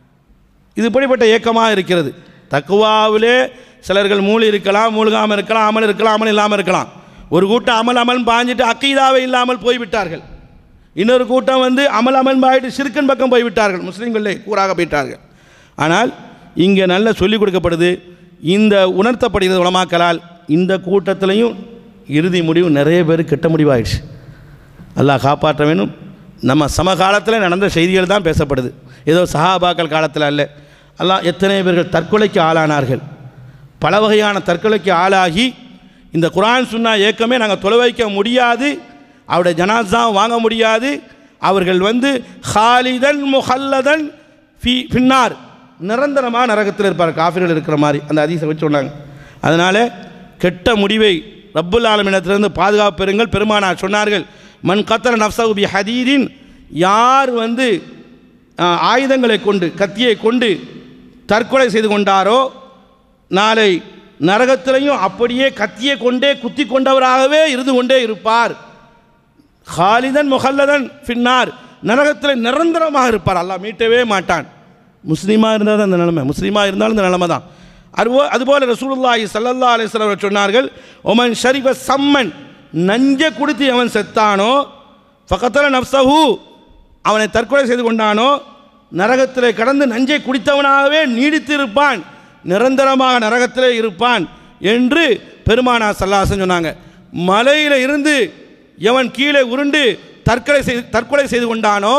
இது இப்படிப்பட்ட ஏக்கமாக இருக்கிறது தக்குவாவிலே சிலர்கள் மூழ்கி இருக்கலாம் மூழ்காமல் இருக்கலாம் அமல் இருக்கலாம் அமல் இல்லாமல் இருக்கலாம் ஒரு கூட்டம் அமல் அமல் பாஞ்சிட்டு அக்கீதாவே இல்லாமல் போய்விட்டார்கள் இன்னொரு கூட்டம் வந்து அமல் அமல் பாயிட்டு சிறுக்கன் பக்கம் போய்விட்டார்கள் முஸ்லீம்களே கூறாக போயிட்டார்கள் ஆனால் இங்கே நல்ல சொல்லிக் கொடுக்கப்படுது இந்த உணர்த்தப்படுகிறது உலமாக்கலால் இந்த கூட்டத்திலையும் இறுதி முடிவு நிறைய பேர் கெட்ட முடிவாயிடுச்சு அல்லாஹ் காப்பாற்ற வேணும் நம்ம சமகாலத்தில் நடந்த செய்திகள் தான் பேசப்படுது ஏதோ சஹாபாக்கள் காலத்தில் அல்ல அல்லாஹ் எத்தனை பேர்கள் தற்கொலைக்கு ஆளானார்கள் பல வகையான தற்கொலைக்கு ஆளாகி இந்த குரான் சுன்னா ஏக்கமே நாங்கள் தொலை வைக்க முடியாது அவருடைய ஜனாசா வாங்க முடியாது அவர்கள் வந்து ஹாலிதன் முஹல்லதன் ஃபி பின்னார் நிரந்தரமாக நரகத்தில் இருப்பார் காஃபிர்கள் இருக்கிற மாதிரி அந்த அதிசை வச்சு சொன்னாங்க அதனால் கெட்ட முடிவை ரப்புல் ஆலமினத்திலிருந்து பாதுகாப்பு பெறுங்கள் பெருமானார் சொன்னார்கள் மண் கத்தல நப்சவுபி ஹதீரின் யார் வந்து ஆஹ், ஆயுதங்களை கொண்டு கத்தியை கொண்டு தற்கொலை செய்து கொண்டாரோ நாளை நரகத்திலையும் அப்படியே கத்தியை கொண்டே குத்தி கொண்டவராகவே இருந்து கொண்டே இருப்பார் ஹாலிதன் முஹல்லதன் பின்னார் நரகத்தில் நிரந்தரமாக இருப்பார் அல்லாஹ் மீட்டவே மாட்டான் முஸ்லீமாக இருந்தால் தான் அந்த நிலைமை முஸ்லீமாக இருந்தாலும் இந்த நிலைமை தான் அதுபோ அதுபோல் ரசூலுல்லாஹி ஸல்லல்லாஹு அலைஹி வஸல்லம் அவர்கள் சொன்னார்கள் ஒமன் ஷரிஃப சம்மன் நஞ்ச குடித்து அவன் செத்தானோ ஃபகத்தல நப்சஹு அவனை தற்கொலை செய்து கொண்டானோ நரகத்திலே கடந்து நஞ்சை குடித்தவனாகவே நீடித்து இருப்பான் நிரந்தரமாக நரகத்திலே இருப்பான் என்று பெருமானா சல்லாசன் சொன்னாங்க மலையில் இருந்து எவன் கீழே உருண்டு தற்கொலை செய்து தற்கொலை செய்து கொண்டானோ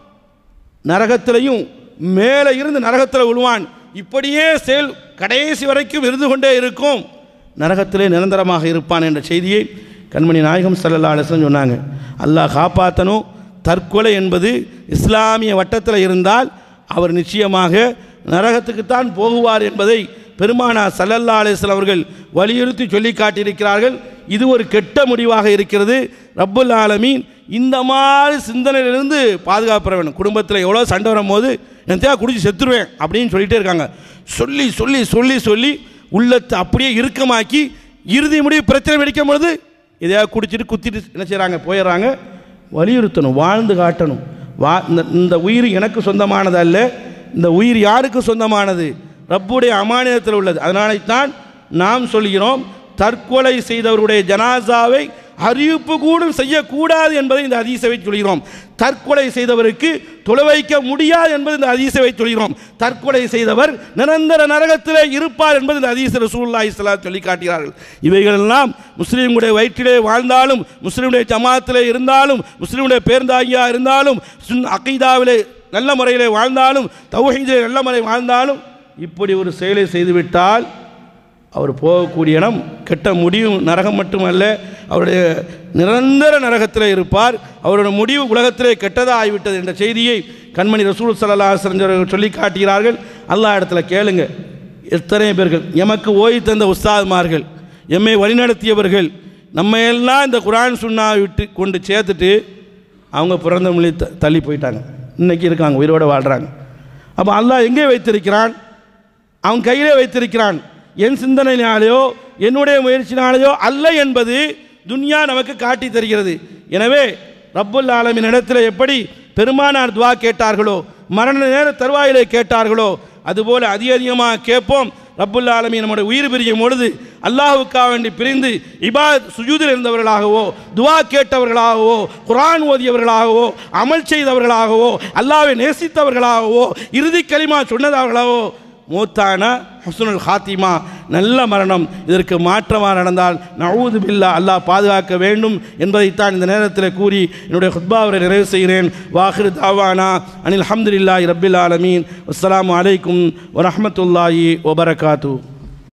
நரகத்திலையும் மேலே இருந்து நரகத்தில் விழுவான் இப்படியே செயல் கடைசி வரைக்கும் இருந்து கொண்டே இருக்கும் நரகத்திலே நிரந்தரமாக இருப்பான் என்ற செய்தியை கண்மணி நாயகம் சல்லல்லா அலிஸ்லம் சொன்னாங்க அல்லாஹ் காப்பாற்றணும் தற்கொலை என்பது இஸ்லாமிய வட்டத்தில் இருந்தால் அவர் நிச்சயமாக நரகத்துக்குத்தான் போகுவார் என்பதை பெருமானா சல்லல்லா அலிஸ்லாம் அவர்கள் வலியுறுத்தி சொல்லி காட்டியிருக்கிறார்கள் இது ஒரு கெட்ட முடிவாக இருக்கிறது ரப்புல் ஆலமீன் இந்த மாதிரி சிந்தனையிலிருந்து பாதுகாப்புற வேணும் குடும்பத்தில் எவ்வளோ சண்டை வரும்போது நான் தேவை குடிச்சு செத்துருவேன் அப்படின்னு சொல்லிட்டே இருக்காங்க சொல்லி சொல்லி சொல்லி சொல்லி உள்ளத்தை அப்படியே இறுக்கமாக்கி இறுதி முடிவு பிரச்சனை வெடிக்கும் பொழுது எதையாவது குடிச்சிட்டு குத்திட்டு என்ன செய்கிறாங்க போயிடுறாங்க வலியுறுத்தணும் வாழ்ந்து காட்டணும் வா இந்த இந்த உயிர் எனக்கு சொந்தமானது அல்ல இந்த உயிர் யாருக்கு சொந்தமானது ரப்புடைய அமானியத்தில் உள்ளது அதனால தான் நாம் சொல்கிறோம் தற்கொலை செய்தவருடைய ஜனாசாவை அறிவிப்பு கூட செய்யக்கூடாது என்பதை இந்த அதிசவை சொல்கிறோம் தற்கொலை செய்தவருக்கு தொலை வைக்க முடியாது என்பது இந்த அதிசவை சொல்கிறோம் தற்கொலை செய்தவர் நிரந்தர நரகத்திலே இருப்பார் என்பது இந்த அதீச ரசூல்லா இஸ்லாம் சொல்லி காட்டுகிறார்கள் இவைகளெல்லாம் முஸ்லீம்களுடைய வயிற்றிலே வாழ்ந்தாலும் முஸ்லீமுடைய ஜமாத்திலே இருந்தாலும் முஸ்லீமுடைய பேருந்தாகியா இருந்தாலும் சுன் அகைதாவிலே நல்ல முறையிலே வாழ்ந்தாலும் தௌஹீதிலே நல்ல முறை வாழ்ந்தாலும் இப்படி ஒரு செயலை செய்துவிட்டால் அவர் போகக்கூடிய இடம் கெட்ட முடியும் நரகம் மட்டுமல்ல அவருடைய நிரந்தர நரகத்தில் இருப்பார் அவருடைய முடிவு உலகத்திலே கெட்டதாக ஆகிவிட்டது என்ற செய்தியை கண்மணி ரசூல் சல்லா அவர்கள் சொல்லி காட்டுகிறார்கள் அல்லாஹ் இடத்துல கேளுங்க எத்தனை பேர்கள் எமக்கு ஓய் தந்த உஸ்தாத்மார்கள் எம்மை வழிநடத்தியவர்கள் நம்ம எல்லாம் இந்த குரான் சுண்ணா விட்டு கொண்டு சேர்த்துட்டு அவங்க பிறந்த மொழி த தள்ளி போயிட்டாங்க இன்னைக்கு இருக்காங்க உயிரோடு வாழ்கிறாங்க அப்போ அல்லாஹ் எங்கே வைத்திருக்கிறான் அவன் கையிலே வைத்திருக்கிறான் என் சிந்தனையினாலேயோ என்னுடைய முயற்சினாலேயோ அல்ல என்பது துன்யா நமக்கு காட்டி தருகிறது எனவே ரப்புல் ஆலமின் இடத்துல எப்படி பெருமானார் துவா கேட்டார்களோ மரண நேர தருவாயிலே கேட்டார்களோ அதுபோல அதிக அதிகமாக கேட்போம் ரப்புல் ஆலமீன் நம்முடைய உயிர் பிரியும் பொழுது அல்லாஹுக்காக வேண்டி பிரிந்து இபாத் சுஜூதில் இருந்தவர்களாகவோ துவா கேட்டவர்களாகவோ குரான் ஓதியவர்களாகவோ அமல் செய்தவர்களாகவோ அல்லாவை நேசித்தவர்களாகவோ இறுதி களிமா சொன்னதவர்களாகவோ மூத்தான ஹுஸ்னுல் ஹாத்திமா நல்ல மரணம் இதற்கு மாற்றமாக நடந்தால் நவூது பில்லா அல்லாஹ் பாதுகாக்க வேண்டும் என்பதைத்தான் இந்த நேரத்தில் கூறி என்னுடைய ஹுத்பாவரை நிறைவு செய்கிறேன் வாஹிர் தாவானா அனில் அஹமதுல்லாஹி ரபில் ஆலமீன் அஸ்ஸலாமு அலைக்கும் வரஹமத்துல்லாஹி வபரகாத்து